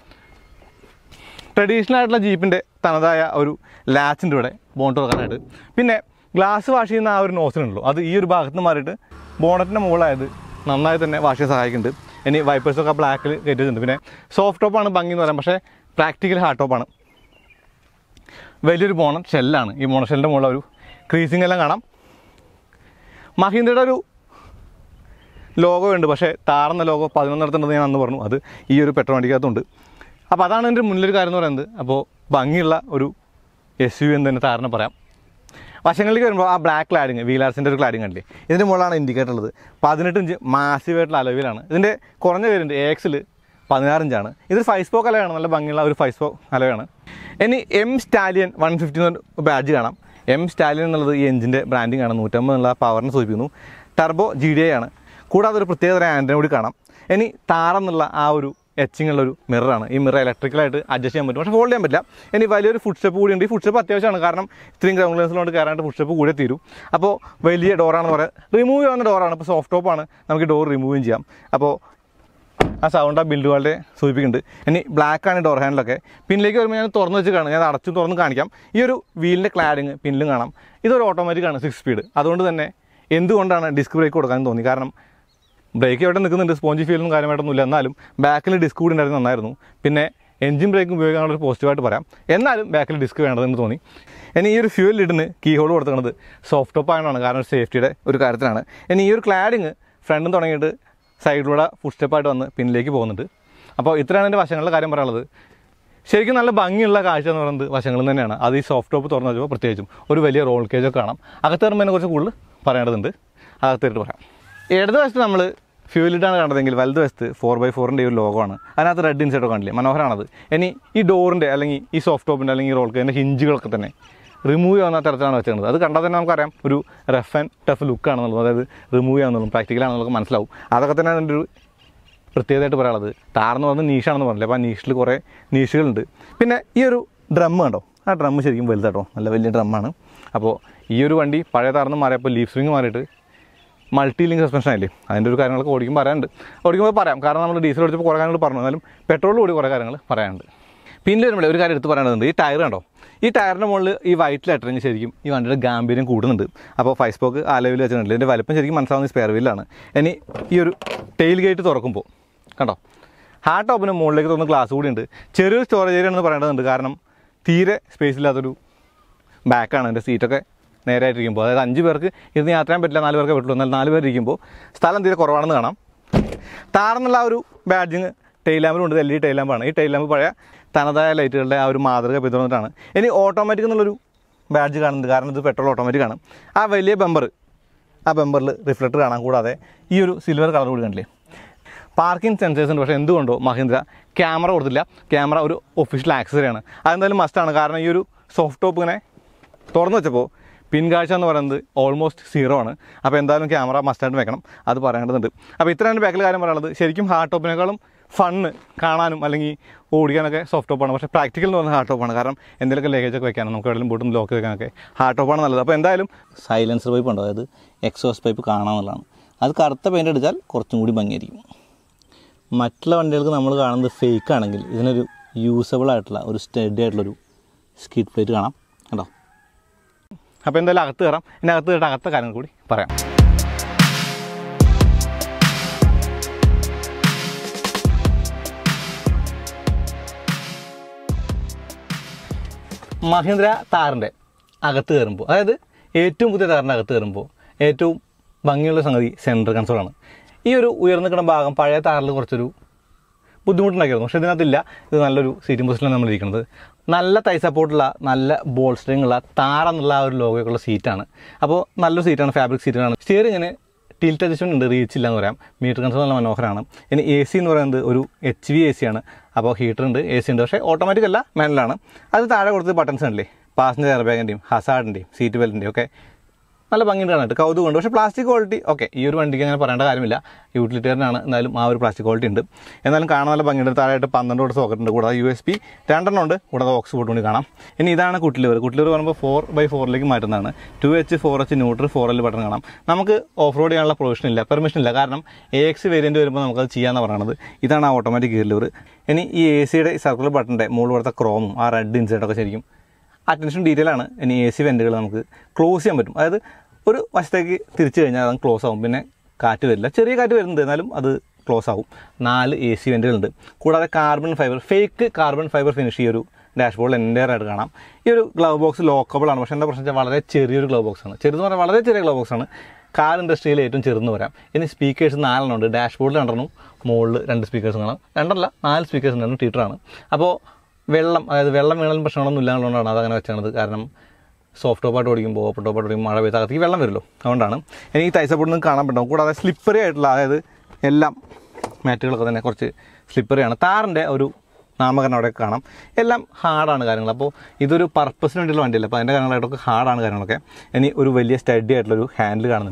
ട്രഡീഷണൽ ആയിട്ടുള്ള ജീപ്പിൻ്റെ തനതായ ഒരു ലാച്ചിൻ്റെ ഇവിടെ ബോണ്ട് തുറക്കാനായിട്ട് പിന്നെ ഗ്ലാസ് വാഷ് ചെയ്യുന്ന ആ ഒരു നോസിലുണ്ടല്ലോ അത് ഈ ഒരു ഭാഗത്ത് നിന്ന് മാറിയിട്ട് ബോണറ്റിൻ്റെ മുകളായത് നന്നായി തന്നെ വാഷ് ചെയ്യാൻ സഹായിക്കുന്നുണ്ട് ഇനി വൈപ്പേഴ്സൊക്കെ ബ്ലാക്കിൽ കയറ്റിയിട്ടുണ്ട് പിന്നെ സോഫ്റ്റ് ടോപ്പാണ് ഭംഗി എന്ന് പറയാം പക്ഷേ പ്രാക്ടിക്കൽ ഹാർഡ് ടോപ്പാണ് വലിയൊരു ബോണറ്റ് ഷെല്ലാണ് ഈ ബോണറ്റ് ഷെല്ലിൻ്റെ മുകളിൽ ഒരു ക്രീസിംഗ് എല്ലാം കാണാം മഹീന്ദ്രയുടെ ഒരു ലോഗോ ഉണ്ട് പക്ഷേ താറുന്ന ലോഗോ പതിനൊന്നിടത്തുണ്ടെന്ന് ഞാൻ അന്ന് പറഞ്ഞു അത് ഈ ഒരു പെട്രോൾ വണ്ടിക്കകത്തുണ്ട് അപ്പോൾ അതാണ് എൻ്റെ മുന്നിലൊരു കാര്യം എന്ന് പറയുന്നത് അപ്പോൾ ഭംഗിയുള്ള ഒരു എസ് യു എന്ന് തന്നെ താരനെ പറയാം വശങ്ങളിലേക്ക് വരുമ്പോൾ ആ ബ്ലാക്ക് ക്ലാഡിങ് വീലാർസിൻ്റെ ഒരു ക്ലാഡിങ് കണ്ടില്ലേ ഇതിൻ്റെ മുകളിലാണ് ഇൻഡിക്കേറ്റർ ഉള്ളത് പതിനെട്ട് ഇഞ്ച് മാസീവായിട്ടുള്ള അലവിലാണ് ഇതിൻ്റെ കുറഞ്ഞ വേരിയൻറ്റ് എ എക്സിൽ പതിനാറ് ഇഞ്ചാണ് ഇത് ഫൈവ് സ്പോക്ക് അലയാണ് നല്ല ഭംഗിയുള്ള ഒരു ഫൈവ് സ്പോക്ക് അലയാണ് ഇനി എം സ്റ്റാലിയൻ വൺ ഫിഫ്റ്റി എന്ന് ബാഡ്ജ് കാണാം എം സ്റ്റാലിയൻ എന്നുള്ളത് ഈ എഞ്ചിൻ്റെ ബ്രാൻഡിങ് ആണ് നൂറ്റമ്പത് എന്നുള്ള പവറിനെ സൂചിപ്പിക്കുന്നു ടർബോ ജി ഡി ഐ ആണ് കൂടാതെ ഒരു പ്രത്യേകതരം ആൻഡ്രോയിഡ് കൂടി കാണാം ഇനി താറെന്നുള്ള ആ ഒരു എച്ചിങ് ഉള്ള ഒരു മിററാണ് ഈ മിറർ ഇലക്ട്രിക്കലായിട്ട് അഡ്ജസ്റ്റ് ചെയ്യാൻ പറ്റും പക്ഷേ ഫോൾഡ് ചെയ്യാൻ പറ്റില്ല ഇനി വലിയൊരു ഫുഡ് സ്റ്റെപ്പ് കൂടി ഉണ്ട് ഈ ഫുഡ് സ്റ്റെപ്പ് അത്യാവശ്യമാണ് കാരണം ഇത്രയും ഗ്രൗണ്ട് ലെൻസിലോട്ട് കയറാനായിട്ട് ഫുഡ് സ്റ്റെപ്പ് കൂടെ തീരും അപ്പോൾ വലിയ ഡോറാണെന്ന് പറയാം റിമൂവ് ചെയ്യാവുന്ന ഡോറാണ് ഇപ്പോൾ സോഫ്റ്റ് ടോപ്പാണ് നമുക്ക് ഡോർ റിമൂവും ചെയ്യാം അപ്പോൾ ആ സൗണ്ട് ആ ബിൽഡുകളുടെ സൂചിപ്പിക്കുന്നുണ്ട് ഇനി ബ്ലാക്ക് ആണ് ഡോർ ഹാൻഡിലൊക്കെ പിന്നിലേക്ക് വരുമ്പോൾ ഞാൻ തുറന്ന് വെച്ച് കാണും ഞാൻ അടച്ചു തുറന്ന് കാണിക്കാം ഈ ഒരു വീലിൻ്റെ ക്ലാഡിങ് പിന്നിലും കാണാം ഇതൊരു ഓട്ടോമാറ്റിക് ആണ് സിക്സ് സ്പീഡ് അതുകൊണ്ട് തന്നെ എന്തുകൊണ്ടാണ് ഡിസ്ക് ബ്രേക്ക് കൊടുക്കാൻ തോന്നി കാരണം ബ്രേക്ക് എവിടെ നിൽക്കുന്നുണ്ട് സ്പോഞ്ചി ഫീലൊന്നും കാര്യമായിട്ടൊന്നുമില്ല എന്നാലും ബാക്കിൽ ഡിസ്ക് കൂടി ഉണ്ടായിരുന്നു നന്നായിരുന്നു പിന്നെ എഞ്ചിൻ ബ്രേക്കും ഉപയോഗിക്കാനുള്ള ഒരു പോസിറ്റീവായിട്ട് പറയാം എന്നാലും ബാക്കിൽ ഡിസ്ക് വേണ്ടതെന്ന് തോന്നി ഇനി ഈ ഒരു ഫ്യൂൽ ലിഡിന് കീ ഹോൾ കൊടുക്കുന്നത് സോഫ്റ്റ് ടോപ്പ് ആയതാണ് കാരണം സേഫ്റ്റിയുടെ ഒരു കാര്യത്തിലാണ് ഇനി ഈ ഒരു ക്ലാഡിങ് ഫ്രണ്ടും തുടങ്ങിയിട്ട് സൈഡിലൂടെ ഫുഡ് സ്റ്റെപ്പായിട്ട് വന്ന് പിന്നിലേക്ക് പോകുന്നുണ്ട് അപ്പോൾ ഇത്രയാണ് എൻ്റെ വശങ്ങളുടെ കാര്യം പറയാനുള്ളത് ശരിക്കും നല്ല ഭംഗിയുള്ള കാഴ്ച എന്ന് പറയുന്നത് വശങ്ങളിൽ തന്നെയാണ് അത് ഈ സോഫ്റ്റ് ടോപ്പ് തുറന്നു വെച്ചപ്പോൾ പ്രത്യേകിച്ചും ഒരു വലിയ റോൾ കേജൊക്കെ കാണാം അകത്ത് കയറുമ്പോൾ കുറച്ച് കൂടുതൽ പറയേണ്ടതുണ്ട് അകത്തേട്ട് പറയാം ഇടത് വശത്ത് നമ്മൾ ഫ്യൂലിട്ടാണ് കണ്ടതെങ്കിൽ വലത് വശത്ത് ഫോർ ബൈ ഫോറിൻ്റെ ഒരു ലോഗമാണ് അതിനകത്ത് റെഡ് ഇൻസൈഡോ കാണില്ലേ മനോഹരമാണത് ഇനി ഈ ഡോറിൻ്റെ അല്ലെങ്കിൽ ഈ സോഫ്റ്റ് ടോപ്പിൻ്റെ അല്ലെങ്കിൽ ഈ റോൾ കേജിൻ്റെ ഹിഞ്ചുകളൊക്കെ തന്നെ റിമൂവ് ചെയ്യാവുന്ന തരത്തിലാണ് വെച്ചിരുന്നത് അത് കണ്ടാൽ തന്നെ നമുക്കറിയാം ഒരു റഫ് ആൻഡ് ടഫ് ലുക്ക് ആണെന്നുള്ളത് അതായത് റിമൂവ് ചെയ്യാവുന്നതും പ്രാക്ടിക്കലാണെന്നുള്ളത് മനസ്സിലാവും അതൊക്കെ തന്നെ അതിൻ്റെ ഒരു പ്രത്യേകതയായിട്ട് പറയാനുള്ളത് ടാർന്ന് പറഞ്ഞത് നീഷാണെന്ന് പറഞ്ഞില്ല അപ്പോൾ ആ നീഷിൽ കുറേ നീഷുകളുണ്ട് പിന്നെ ഈ ഒരു ഡ്രം കണ്ടോ ആ ഡ്രം ശരിക്കും വലുതാട്ടോ നല്ല വലിയ ഡ്രമ്മാണ് അപ്പോൾ ഈ ഒരു വണ്ടി പഴയ താർന്ന് മാറിയപ്പോൾ ലീഫ് സ്വിങ് മാറിയിട്ട് മൾട്ടി ലിങ്ക് സസ്പെൻഷൻ ആയില്ലേ അതിൻ്റെ ഒരു കാര്യങ്ങളൊക്കെ ഓടിക്കുമ്പോൾ പറയാനുണ്ട് ഓടിക്കുമ്പോൾ പറയാം കാരണം നമ്മൾ ഡീസൽ ഓടിച്ചപ്പോൾ കുറേ കാര്യങ്ങൾ പറഞ്ഞു എന്നാലും പെട്രോളിൽ കൂടി കുറേ കാര്യങ്ങൾ പറയാനുണ്ട് പിന്നെ വരുമ്പോൾ ഒരു കാര്യം എടുത്ത് പറയേണ്ടതുണ്ട് ഈ ടയർ കണ്ടോ ഈ ടയറിൻ്റെ മുകളിൽ ഈ വൈറ്റ് ലെറ്ററിങ് ശരിക്കും ഈ വണ്ടിയുടെ ഗാംഭീര്യം കൂടുന്നുണ്ട് അപ്പോൾ ഫൈവ് സ്പോക്ക് ആ ലെവലിൽ വെച്ചിട്ടുണ്ട് ഇതിൻ്റെ വലുപ്പം ശരിക്കും മനസ്സിലാവുന്ന സ്പെയർ വീലാണ് ഇനി ഈ ഒരു ടെയിൽ ഗേറ്റ് തുറക്കുമ്പോൾ കണ്ടോ ഹാർട്ട് ടോപ്പിന് മുകളിലേക്ക് തുറന്ന് ഗ്ലാസ് കൂടി ഉണ്ട് ചെറിയൊരു സ്റ്റോറേജ് ഏരിയ എന്ന് പറയേണ്ടതുണ്ട് കാരണം തീരെ സ്പേസ് ഇല്ലാത്തൊരു ബാക്കാണ് എൻ്റെ സീറ്റൊക്കെ നേരായിട്ടിരിക്കുമ്പോൾ അതായത് അഞ്ച് പേർക്ക് ഇരുന്ന് യാത്ര ചെയ്യാൻ പറ്റില്ല നാല് പേർക്ക് പറ്റുള്ളൂ എന്നാൽ നാല് പേർ ഇരിക്കുമ്പോൾ സ്ഥലം തീരെ കുറവാണെന്ന് കാണാം താറന്നുള്ള ആ ഒരു ബാഡ്ജിങ് ടെയിൽ ലാമ്പിലുണ്ട് എൽ ഇ ടെയിൽ ലാമ്പാണ് ഈ ടെയിൽ ലാമ്പ് പഴയ തനതായ ലൈറ്റുകളുടെ ആ ഒരു മാതൃക പിന്തുടർന്നിട്ടാണ് ഇനി ഓട്ടോമാറ്റിക് എന്നുള്ളൊരു ബാഡ്ജ് കാണുന്നുണ്ട് കാരണം ഇത് പെട്രോൾ ഓട്ടോമാറ്റിക് ആണ് ആ വലിയ ബമ്പർ ആ ബമ്പറിൽ റിഫ്ലക്ടർ കാണാൻ കൂടാതെ ഈ ഒരു സിൽവർ കളർ കൂടി കണ്ടില്ലേ പാർക്കിംഗ് സെൻസേഴ്സ് ഉണ്ട് പക്ഷേ എന്തുകൊണ്ടോ മഹീന്ദ്ര ക്യാമറ കൊടുത്തില്ല ക്യാമറ ഒരു ഒഫീഷ്യൽ ആക്സസറിയാണ് അതെന്തായാലും മസ്റ്റാണ് കാരണം ഈ ഒരു സോഫ്റ്റ് ടോപ്പ് ഇങ്ങനെ തുറന്നു വെച്ചപ്പോൾ പിൻകാഴ്ച എന്ന് പറയുന്നത് ഓൾമോസ്റ്റ് സീറോ ആണ് അപ്പോൾ എന്തായാലും ക്യാമറ മസ്റ്റായിട്ട് വെക്കണം അത് പറയേണ്ടതുണ്ട് അപ്പോൾ ഇത്രയാണ് ബാക്കിൽ കാര്യം പറയുന്നത് ശരിക്കും ഹാർഡ് ടോപ്പിനേക്കാളും ഫണ്ണ് കാണാനും അല്ലെങ്കിൽ ഓടിക്കാനൊക്കെ സോഫ്റ്റ് ടോപ്പാണ് പക്ഷേ പ്രാക്ടിക്കൽ എന്ന് പറഞ്ഞാൽ ഹാർഡ് ടോപ്പാണ് കാരണം എന്തെങ്കിലുമൊക്കെ ലഗേജ് ഒക്കെ വെക്കാനും നമുക്ക് എവിടെയും ബോട്ടും ലോക്ക് വെക്കാനൊക്കെ ഹാർഡ് ടോപ്പാണ് നല്ലത് അപ്പോൾ എന്തായാലും സൈലൻസർ പൈപ്പ് ഉണ്ട് അതായത് എക്സോസ് പൈപ്പ് കാണാമെന്നുള്ളതാണ് അത് കറുത്ത പെയിൻ്റ് അടിച്ചാൽ കുറച്ചും കൂടി ഭംഗിയായിരിക്കും മറ്റുള്ള വണ്ടികൾക്ക് നമ്മൾ കാണുന്നത് ഫേക്ക് ആണെങ്കിൽ ഇതിനൊരു യൂസബിൾ ആയിട്ടുള്ള ഒരു സ്റ്റഡി ആയിട്ടുള്ളൊരു സ്കിഡ് പ്ലേറ്റ് കാണാം കേട്ടോ അപ്പോൾ എന്തായാലും അകത്ത് കയറാം ഇനി അകത്ത് കയറിയിട്ട് അകത്തെ കാര്യങ്ങൾ കൂടി പറയാം മഹീന്ദ്ര താറിൻ്റെ അകത്ത് കയറുമ്പോൾ അതായത് ഏറ്റവും പുതിയ താറിൻ്റെ അകത്ത് കയറുമ്പോൾ ഏറ്റവും ഭംഗിയുള്ള സംഗതി സെൻറ്റർ കൺസോളാണ് ഈ ഒരു ഉയർന്നു നിൽക്കുന്ന ഭാഗം പഴയ താറിൽ കുറച്ചൊരു ബുദ്ധിമുട്ടുണ്ടാക്കിയിരുന്നു പക്ഷേ ഇതിനകത്തില്ല ഇത് നല്ലൊരു സീറ്റിംഗ് പൊസിഷനിലാണ് നമ്മൾ ഇരിക്കുന്നത് നല്ല തൈ സപ്പോർട്ടുള്ള നല്ല ബോൾ സ്ട്രിങ് ഉള്ള താറ എന്നുള്ള ആ ഒരു ലോഗൊക്കെ ഉള്ള സീറ്റാണ് അപ്പോൾ നല്ലൊരു സീറ്റാണ് ഫാബ്രിക് സീറ്റാണ് സ്റ്റിയറിങ്ങിന് ടിൽറ്റ് അഡ്ജസ്റ്റ്മെൻറ്റ് ഉണ്ട് റീച്ച് ഇല്ല എന്ന് പറയാം മീറ്റർ കൺസോൾ നല്ല മനോഹരമാണ് ഇനി എ സി എന്ന് പറയുന്നത് ഒരു എച്ച് വി എ സി ആണ് അപ്പോൾ ഹീറ്റർ ഉണ്ട് എ സി ഉണ്ട് പക്ഷേ ഓട്ടോമാറ്റിക് അല്ല മാനുവലാണ് അത് താഴെ കൊടുത്ത് ബട്ടൺസ് ഉണ്ടല്ലേ പാസഞ്ചർ എയർ ബാഗിൻ്റെയും ഹസാർഡിൻ്റെയും സീറ്റ് ബെൽറ്റിൻ്റെയും ഒക്കെ നല്ല ഭംഗിയുണ്ട് കാണാനായിട്ട് കൗതുകമുണ്ട് പക്ഷേ പ്ലാസ്റ്റിക് ക്വാളിറ്റി ഓക്കെ ഈ ഒരു വണ്ടിക്ക് അങ്ങനെ പറയേണ്ട കാര്യമില്ല യൂട്ടിലിറ്റേറിയനാണ് എന്നാലും ആ ഒരു പ്ലാസ്റ്റിക് ക്വാളിറ്റി ഉണ്ട് എന്നാലും കാണാൻ നല്ല ഭംഗിയുണ്ട് താഴെയായിട്ട് പന്ത്രണ്ട് വോട്ട് സോക്കറ്റ് ഉണ്ട് കൂടാതെ യു എസ് പി രണ്ടെണ്ണം ഉണ്ട് കൂടാതെ ഓക്സ് ബോർഡ് കൂടി കാണാം ഇനി ഇതാണ് കുട്ടിലിവർ കുട്ടിലിവർ പറയുമ്പോൾ ഫോർ ബൈ ഫോറിലേക്ക് മാറ്റുന്നതാണ് two H four H neutral four L button കാണാം നമുക്ക് ഓഫ് റോഡ് ചെയ്യാനുള്ള പ്രൊവിഷൻ ഇല്ല പെർമിഷൻ ഇല്ല കാരണം എ എക്സ് വേരിയൻറ്റ് വരുമ്പോൾ നമുക്കത് ചെയ്യാമെന്ന് പറയുന്നത് ഇതാണ് ആ ഓട്ടോമാറ്റിക് ഗിയർ ലിവർ ഇനി ഈ എ സിയുടെ സർക്കുലർ ബട്ടൻ്റെ മുകളിൽ കൊടുത്ത ക്രോമും ആ റെഡ് ഇൻസൈഡൊക്കെ ശരിക്കും അറ്റൻഷൻ ഡീറ്റെയിൽ ആണ് ഇനി എ സി വെൻറ്റുകൾ നമുക്ക് ക്ലോസ് ചെയ്യാൻ പറ്റും അതായത് ഒരു വശത്തേക്ക് തിരിച്ചു കഴിഞ്ഞാൽ അത് ക്ലോസ് ആവും പിന്നെ കാറ്റ് വരില്ല ചെറിയ കാറ്റ് വരുന്നുണ്ട് എന്നാലും അത് ക്ലോസ് ആവും നാല് എ സി വെൻറ്റുകളുണ്ട് കൂടാതെ carbon fibre fake carbon fibre finish ഈ ഒരു ഡാഷ്ബോർഡിൽ എൻ്റെ ആയിട്ട് കാണാം ഈ ഒരു ഗ്ലൗ ബോക്സ് ലോക്കബിൾ ആണ് പക്ഷേ എന്താ പ്രശ്നം വെച്ചാൽ വളരെ ചെറിയൊരു ഗ്ലൗ ബോക്സ് ആണ് ചെറുതെന്ന് പറഞ്ഞാൽ വളരെ ചെറിയ ഗ്ലൗ ബോക്സ് ആണ് കാർ ഇൻഡസ്ട്രിയിൽ ഏറ്റവും ചെറുതെന്ന് പറയാം ഇനി സ്പീക്കേഴ്സ് നാലെണ്ണം ഉണ്ട് ഡാഷ്ബോർഡിൽ രണ്ടെണ്ണം മുകളിൽ രണ്ട് സ്പീക്കേഴ്സ് കാണാം രണ്ടല്ല നാല് സ്പീക്കേഴ്സ് ഉണ്ട് ടീറ്ററാണ് അപ്പോൾ വെള്ളം അതായത് വെള്ളം വീണാലും പ്രശ്നങ്ങളൊന്നും ഇല്ലാന്നുള്ളതാണ് അതങ്ങനെ വെച്ചത് കാരണം സോഫ്റ്റ് ടോപ്പായിട്ട് ഓടിക്കുമ്പോൾ ഓപ്പൺ ടോപ്പായിട്ട് ഓടിക്കുമ്പോൾ മഴ പെയ്ത് അകത്തേക്ക് വെള്ളം വരുമല്ലോ അതുകൊണ്ടാണ് എനിക്ക് തൈസപ്പോട്ട് നിന്ന് കാണാൻ പറ്റും കൂടാതെ സ്ലിപ്പറി ആയിട്ടുള്ള അതായത് എല്ലാം മാറ്റുകളൊക്കെ തന്നെ കുറച്ച് സ്ലിപ്പറിയാണ് താറിൻ്റെ ഒരു നാമകരണം അവിടെ കാണാം എല്ലാം ഹാർഡാണ് കാര്യങ്ങൾ അപ്പോൾ ഇതൊരു പർപ്പസിന് വേണ്ടിയുള്ള വണ്ടിയല്ല അപ്പോൾ അതിൻ്റെ കാര്യങ്ങളായിട്ടൊക്കെ ഹാർഡാണ് കാര്യങ്ങളൊക്കെ ഇനി ഒരു വലിയ സ്റ്റഡി ആയിട്ടുള്ളൊരു ഹാൻഡിൽ കാണുന്നുണ്ട്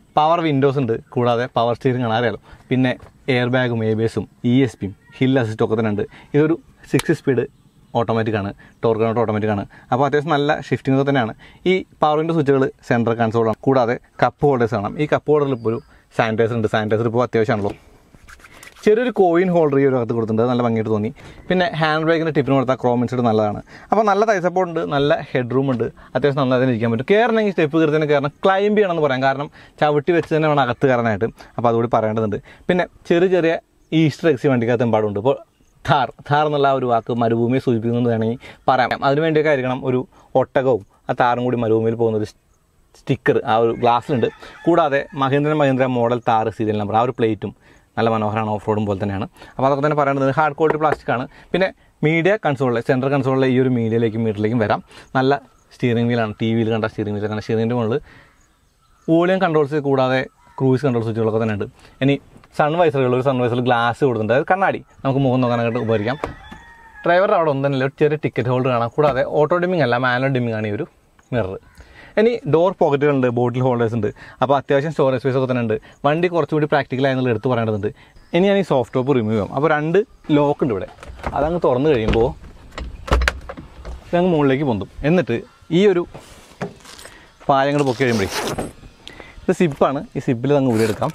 പവർ വിൻഡോസ് ഉണ്ട് കൂടാതെ പവർ സ്റ്റിയറിംഗ് ആണ് അറിയാലോ പിന്നെ എയർ ബാഗും എ ബി എസും ഇ എസ് പിയും ഹിൽ അസിസ്റ്റ് ഒക്കെ തന്നെ ഉണ്ട് ഇതൊരു സിക്സ് സ്പീഡ് ഓട്ടോമാറ്റിക് ആണ് ടോർക്ക് കൺട്രോൾ ഓട്ടോമാറ്റിക് ആണ് അപ്പോൾ അത്യാവശ്യം നല്ല ഷിഫ്റ്റിംഗ് ഒക്കെ തന്നെയാണ് ഈ പവർ വിൻഡോ സ്വിച്ചുകൾ സെൻട്രൽ കൺസോളാണ് കൂടാതെ കപ്പ് ഹോൾഡേഴ്സ് ആണ് ഈ കപ്പ് ഹോൾഡറിൽ ഇപ്പോൾ ഒരു സാനിറ്റൈസർ ഉണ്ട് സാനിറ്റൈസർ ഇപ്പോൾ അത്യാവശ്യമാണല്ലോ ചെറിയൊരു കോയിൻ ഹോൾഡർ ഈ ഒരു അകത്ത് കൊടുത്തിട്ടുണ്ട് അത് നല്ല ഭംഗിയായിട്ട് തോന്നി പിന്നെ ഹാൻഡ് ബ്രേക്കിൻ്റെ ടിപ്പിന് കൊടുത്താൽ ക്രോം ഇൻസൈഡ് നല്ലതാണ് അപ്പോൾ നല്ല തൈ സപ്പോർട്ട് ഉണ്ട് നല്ല ഹെഡ് റൂം ഉണ്ട് അത്യാവശ്യം നന്നായി തന്നെ ഇരിക്കാൻ പറ്റും കയറണമെങ്കിൽ സ്റ്റെപ്പ് കയറി തന്നെ കയറണം ക്ലൈംബ് ചെയ്യണമെന്ന് പറയാം കാരണം ചവിട്ടി വെച്ച് തന്നെ വേണം അകത്ത് കയറാനായിട്ട് അപ്പോൾ അതുകൂടി പറയേണ്ടതുണ്ട് പിന്നെ ചെറിയ ചെറിയ ഈസ്റ്റർ എക്സി വണ്ടിക്കകത്ത് എമ്പാടുണ്ട് ഇപ്പോൾ ഥാർ ഥാർ എന്നുള്ള ആ ഒരു വാക്ക് മരുഭൂമിയെ സൂചിപ്പിക്കുന്നത് വേണമെങ്കിൽ പറയാം അതിന് വേണ്ടിയൊക്കെ ആയിരിക്കണം ഒരു ഒട്ടകവും ആ താറും കൂടി മരുഭൂമിയിൽ പോകുന്ന ഒരു സ്റ്റിക്കർ ആ ഒരു ഗ്ലാസ്സിലുണ്ട് കൂടാതെ മഹീന്ദ്രൻ Mahindra model Thar serial number ആ ഒരു പ്ലേറ്റും നല്ല മനോഹരമാണ് ഓഫ് റോഡും പോലെ തന്നെയാണ് അപ്പോൾ അതൊക്കെ തന്നെ പറയേണ്ടത് ഹാർഡ് ക്വാളിറ്റി പ്ലാസ്റ്റിക് ആണ് പിന്നെ മീഡിയ കൺസോളിലെ സെൻട്രൽ കൺസോളിലെ ഈ ഒരു മീഡിയയിലേക്കും മീറ്ററിലേക്കും വരാം നല്ല സ്റ്റിയറിംഗ് വീലാണ് ടി വിയിൽ കണ്ട സ്റ്റിയറിംഗ് വീൽ കണ്ട സ്റ്റിയറിംഗിൻ്റെ മുകളിൽ വോളിയം കൺട്രോൾസ് കൂടാതെ ക്രൂസ് കൺട്രോൾ സ്വിച്ചുകളൊക്കെ തന്നെ ഉണ്ട് ഇനി സൺ വൈസറുകൾ ഒരു സൺ വൈസർ ഗ്ലാസ് കൊടുത്തിട്ടുണ്ട് അത് കണ്ണാടി നമുക്ക് മുഖം നോക്കാനായിട്ട് ഉപകരിക്കാം ഡ്രൈവറുടെ അവിടെ ഒന്നും തന്നെ ഒരു ചെറിയ ടിക്കറ്റ് ഹോൾഡർ കാണാം കൂടാതെ ഓട്ടോ ഡിമ്മിങ് അല്ല മാനുവൽ ഡിമ്മിങ് ആണ് ഈ ഒരു മിറർ ഇനി ഡോർ പോക്കറ്റുകളുണ്ട് ബോട്ടിൽ ഹോൾഡേഴ്സ് ഉണ്ട് അപ്പോൾ അത്യാവശ്യം സ്റ്റോറേജ് സ്പേസ് ഒക്കെ തന്നെ ഉണ്ട് വണ്ടി കുറച്ചുകൂടി പ്രാക്ടിക്കൽ ആയെന്നുള്ള എടുത്ത് പറയേണ്ടതുണ്ട് ഇനി ഞാൻ ഈ സോഫ്റ്റ് ടോപ്പ് റിമൂവ് ചെയ്യാം അപ്പോൾ രണ്ട് ലോക്ക് ഉണ്ട് ഇവിടെ അതങ്ങ് തുറന്നു കഴിയുമ്പോൾ ഇതങ്ങ് മുകളിലേക്ക് പൊന്തും എന്നിട്ട് ഈ ഒരു പായങ്ങൾ പൊക്കി കഴിയുമ്പോഴേ ഇത് സിപ്പാണ് ഈ സിപ്പിൽ അങ്ങ് ഊരിയെടുക്കാം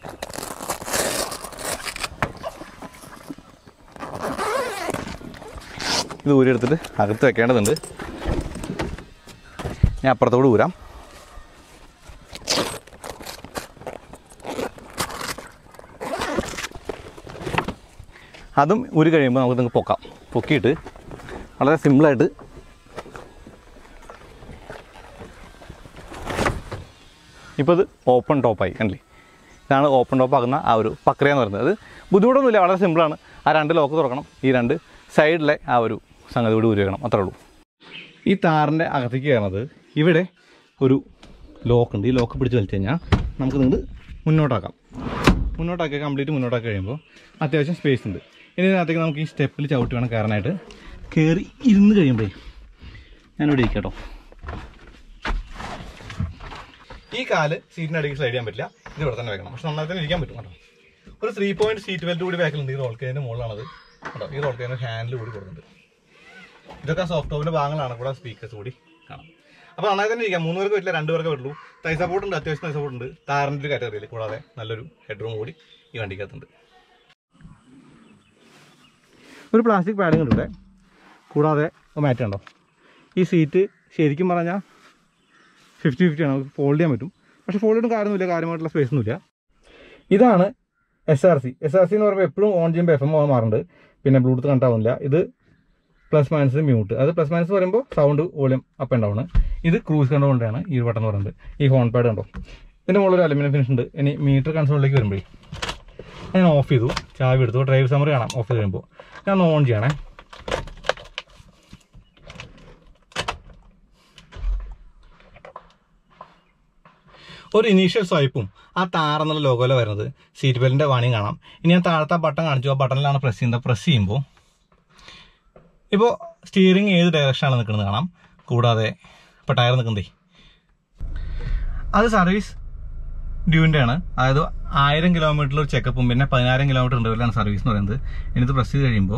ഇത് ഊരിയെടുത്തിട്ട് അകത്ത് വെക്കേണ്ടതുണ്ട് ഞാൻ അപ്പുറത്തോട് ഊരാം അതും ഊരി കഴിയുമ്പോൾ നമുക്ക് നിങ്ങൾക്ക് പൊക്കാം പൊക്കിയിട്ട് വളരെ സിമ്പിളായിട്ട് ഇപ്പോൾ ഇത് ഓപ്പൺ ടോപ്പായി കണ്ടില്ലേ ഇതാണ് ഓപ്പൺ ടോപ്പ് ആകുന്ന ആ ഒരു പക്രിയ എന്ന് പറയുന്നത് അത് ബുദ്ധിമുട്ടൊന്നുമില്ല വളരെ സിമ്പിളാണ് ആ രണ്ട് ലോക്ക് തുറക്കണം ഈ രണ്ട് സൈഡിലെ ആ ഒരു സംഗതി കൂടി ഊരി വെക്കണം അത്രേ ഉള്ളൂ ഈ താറിൻ്റെ അകത്തേക്ക് കയറുന്നത് ഇവിടെ ഒരു ലോക്ക് ഉണ്ട് ഈ ലോക്ക് പിടിച്ച് വലിച്ചു കഴിഞ്ഞാൽ നമുക്ക് നിങ്ങൾ മുന്നോട്ടാക്കാം മുന്നോട്ടാക്കി കംപ്ലീറ്റ് മുന്നോട്ടാക്കി കഴിയുമ്പോൾ അത്യാവശ്യം സ്പേസ് ഉണ്ട് ഇനി ഇതിനകത്തേക്ക് നമുക്ക് ഈ സ്റ്റെപ്പിൽ ചവിട്ടി വേണം കയറാനായിട്ട് കയറി ഇരുന്ന് കഴിയുമ്പോഴേ ഞാനിവിടെ ഇരിക്കട്ടോ ഈ കാല് സീറ്റിന് അടിയിൽ സ്ലൈഡ് ചെയ്യാൻ പറ്റില്ല ഇത് ഇവിടെ തന്നെ വെക്കണം പക്ഷെ നന്നായി തന്നെ ഇരിക്കാൻ പറ്റും കേട്ടോ ഒരു ത്രീ പോയിന്റ് സീറ്റ് ബെൽറ്റ് കൂടി ബാക്കിലുണ്ട് ഈ റോൾ കെയിൻ്റെ മുകളിലാണത് കേട്ടോ ഈ റോൾ കെയിന് ഹാൻഡിൽ കൂടി കൊടുക്കുന്നുണ്ട് ഇതൊക്കെ സോഫ്റ്റ് ടോപ്പിന്റെ ഭാഗങ്ങളാണ് കൂടെ സ്പീക്കേഴ്സ് കൂടി കാണാം അപ്പോൾ നന്നായി തന്നെ ഇരിക്കാം മൂന്ന് പേർക്ക് പറ്റില്ല രണ്ട് പേർക്ക് പറ്റുള്ളൂ തൈ സപ്പോർട്ട് ഉണ്ട് അത്യാവശ്യം തൈ സപ്പോർട്ട് ഉണ്ട് താറിൻ്റെ ഒരു കാറ്റഗറിയിൽ കൂടാതെ നല്ലൊരു ഹെഡ് റൂം കൂടി ഈ വണ്ടിക്കകത്തുണ്ട് ഒരു പ്ലാസ്റ്റിക് പാഡിങ് ഉണ്ട് ഇവിടെ കൂടാതെ മാറ്റ് ഉണ്ടോ ഈ സീറ്റ് ശരിക്കും പറഞ്ഞാൽ ഫിഫ്റ്റി ഫിഫ്റ്റി ആണ് നമുക്ക് ഫോൾഡ് ചെയ്യാൻ പറ്റും പക്ഷേ ഫോൾഡ് ചെയ്യാൻ കാര്യമൊന്നുമില്ല കാര്യമായിട്ടുള്ള സ്പേസ് ഒന്നുമില്ല ഇതാണ് S R C S R C എന്ന് പറയുമ്പോൾ എപ്പോഴും ഓൺ ചെയ്യുമ്പോൾ എഫ് എം ഓൺ മാറുന്നുണ്ട് പിന്നെ ബ്ലൂടൂത്ത് കണക്ട് ആവുന്നില്ല ഇത് പ്ലസ് മൈനസ് മ്യൂട്ട് അത് പ്ലസ് മൈനസ് പറയുമ്പോൾ sound volume up and down ഇത് ക്രൂസ് കണ്ടുകൊണ്ടാണ് ഈ ഒരു ബട്ടൺ എന്ന് പറയുന്നത് ഈ ഹോൺ പാഡ് കണ്ടോ ഇതിൻ്റെ മുകളിൽ ഒരു അലുമിനിയം ഫിനിഷ് ഉണ്ട് ഇനി മീറ്റർ കൺസോളിലേക്ക് വരുമ്പോഴേ ഞാൻ ഓഫ് ചെയ്തു ചാവി എടുത്തു ഡ്രൈവ് സമറി കാണാം ഓഫ് ചെയ്ത് കഴിയുമ്പോൾ ഞാൻ ഒന്ന് ഓൺ ചെയ്യണേ ഒരു ഇനീഷ്യൽ സ്വൈപ്പും ആ താറെന്നുള്ള ലോഗോയിലാണ് വരുന്നത് സീറ്റ് ബെൽറ്റിന്റെ വാണിയും കാണാം ഇനി ഞാൻ താഴത്തെ ബട്ടൺ കാണിച്ചു ആ ബട്ടണിലാണ് പ്രസ് ചെയ്യുന്നത് പ്രസ് ചെയ്യുമ്പോൾ ഇപ്പോൾ സ്റ്റിയറിംഗ് ഏത് ഡയറക്ഷനാണ് നിൽക്കുന്നത് കാണാം കൂടാതെ ഇപ്പോൾ ടയർ നിൽക്കുന്നതേ അത് സർവീസ് ഡ്യൂവിൻ്റെ ആണ് അതായത് ആയിരം കിലോമീറ്ററിൽ ഒരു ചെക്കപ്പും പിന്നെ പതിനായിരം കിലോമീറ്റർ ഇന്റർവെല്ലാണ് സർവീസ് എന്ന് പറയുന്നത് ഇനിത് പ്രസ് ചെയ്ത് കഴിയുമ്പോൾ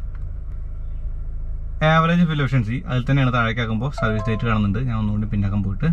ആവറേജ് ഫിൽ എഫിഷ്യൻസി അതിൽ തന്നെയാണ് താഴേക്കാക്കുമ്പോൾ സർവീസ് ഡേറ്റ് കാണുന്നുണ്ട് ഞാൻ ഒന്നുകൂടി പിന്നാക്കം പോയിട്ട്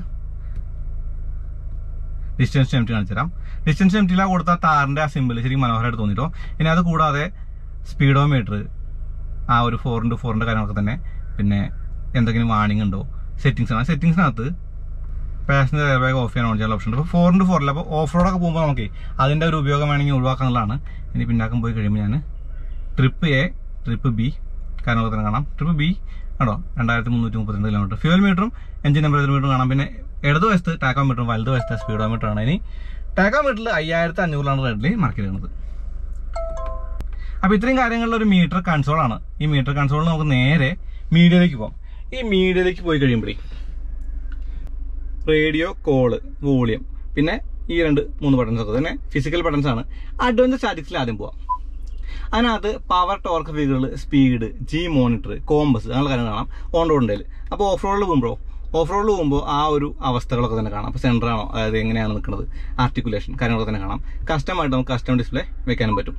ഡിസ്റ്റൻസ് എം ടി കാണിച്ചു തരാം ഡിസ്റ്റൻസ് എം ടിയിലാണ് കൊടുത്ത താറിന്റെ ആ സിമ്പിൾ ശരിക്കും മനോഹരമായിട്ട് തോന്നിട്ടോ ഇനി അത് കൂടാതെ സ്പീഡോമീറ്റർ ആ ഒരു ഫോർ ഇൻറ്റു ഫോറിൻ്റെ കാര്യങ്ങളൊക്കെ തന്നെ പിന്നെ എന്തെങ്കിലും വാണിംഗ് ഉണ്ടോ സെറ്റിങ്സ് ആണ് സെറ്റിങ്സിനകത്ത് പാസഞ്ചർ എയർ ബാഗ് ഓഫ് ചെയ്യാൻ ഓൺ ചെയ്യാൻ ഓപ്ഷൻ ഉണ്ട് അപ്പോൾ ഫോർ ഇൻറ്റു ഫോറിൽ അപ്പോൾ ഓഫ് റോഡൊക്കെ പോകുമ്പോൾ നമുക്ക് അതിൻ്റെ ഒരു ഉപയോഗം വേണമെങ്കിൽ ഒഴിവാക്കാന്നുള്ളതാണ് ഇനി പിന്നാക്കം പോയി കഴിയുമ്പോൾ ഞാൻ ട്രിപ്പ് എ ട്രിപ്പ് ബി കാര്യങ്ങളൊക്കെ തന്നെ കാണാം ട്രിപ്പ് ബി ആണോ രണ്ടായിരത്തി മുന്നൂറ്റി മുപ്പത്തിരണ്ട് കിലോമീറ്റർ ഫ്യൂൽ മീറ്ററും എഞ്ചിൻ ടെമ്പറേച്ചർ മീറ്ററും കാണാം പിന്നെ ഇടത് വശത്ത് ടാക്കോ മീറ്ററും വലത് വശത്ത് സ്പീഡോമീറ്റർ ആണ് ഇനി ടാക്കോ മീറ്ററിൽ അയ്യായിരത്തി അഞ്ഞൂറിലാണ് റെഡിൽ മാർക്ക് ചെയ്തിരുന്നത് അപ്പോൾ ഇത്രയും കാര്യങ്ങളിലുള്ള ഒരു മീറ്റർ കൺസോൾ ആണ് ഈ മീറ്റർ കൺസോളിൽ നമുക്ക് നേരെ മീഡിയയിലേക്ക് പോകാം ഈ മീഡിയയിലേക്ക് പോയി കഴിയുമ്പോഴേ റേഡിയോ കോള് വോളിയം പിന്നെ ഈ രണ്ട് മൂന്ന് ബട്ടൺസ് ഒക്കെ തന്നെ ഫിസിക്കൽ ബട്ടൺസ് ആണ് അഡ്വഞ്ചർ സ്റ്റാറ്റിക്സിൽ ആദ്യം പോവാം അതിനകത്ത് പവർ ടോർക്ക് ഫിഗറുകൾ സ്പീഡ് ജി മോണിറ്റർ കോമ്പസ് അങ്ങനെയുള്ള കാര്യങ്ങൾ കാണാം ഓൺ റോഡിൻ്റെ അപ്പോൾ ഓഫ് റോഡിൽ പോകുമ്പോൾ ഓഫ് റോഡിൽ പോകുമ്പോൾ ആ ഒരു അവസ്ഥകളൊക്കെ തന്നെ കാണാം അപ്പോൾ സെൻറ്റർ ആണോ അതായത് എങ്ങനെയാണ് നിൽക്കുന്നത് ആർട്ടിക്കുലേഷൻ കാര്യങ്ങളൊക്കെ തന്നെ കാണാം കസ്റ്റമായിട്ട് നമുക്ക് കസ്റ്റം ഡിസ്പ്ലേ വെക്കാനും പറ്റും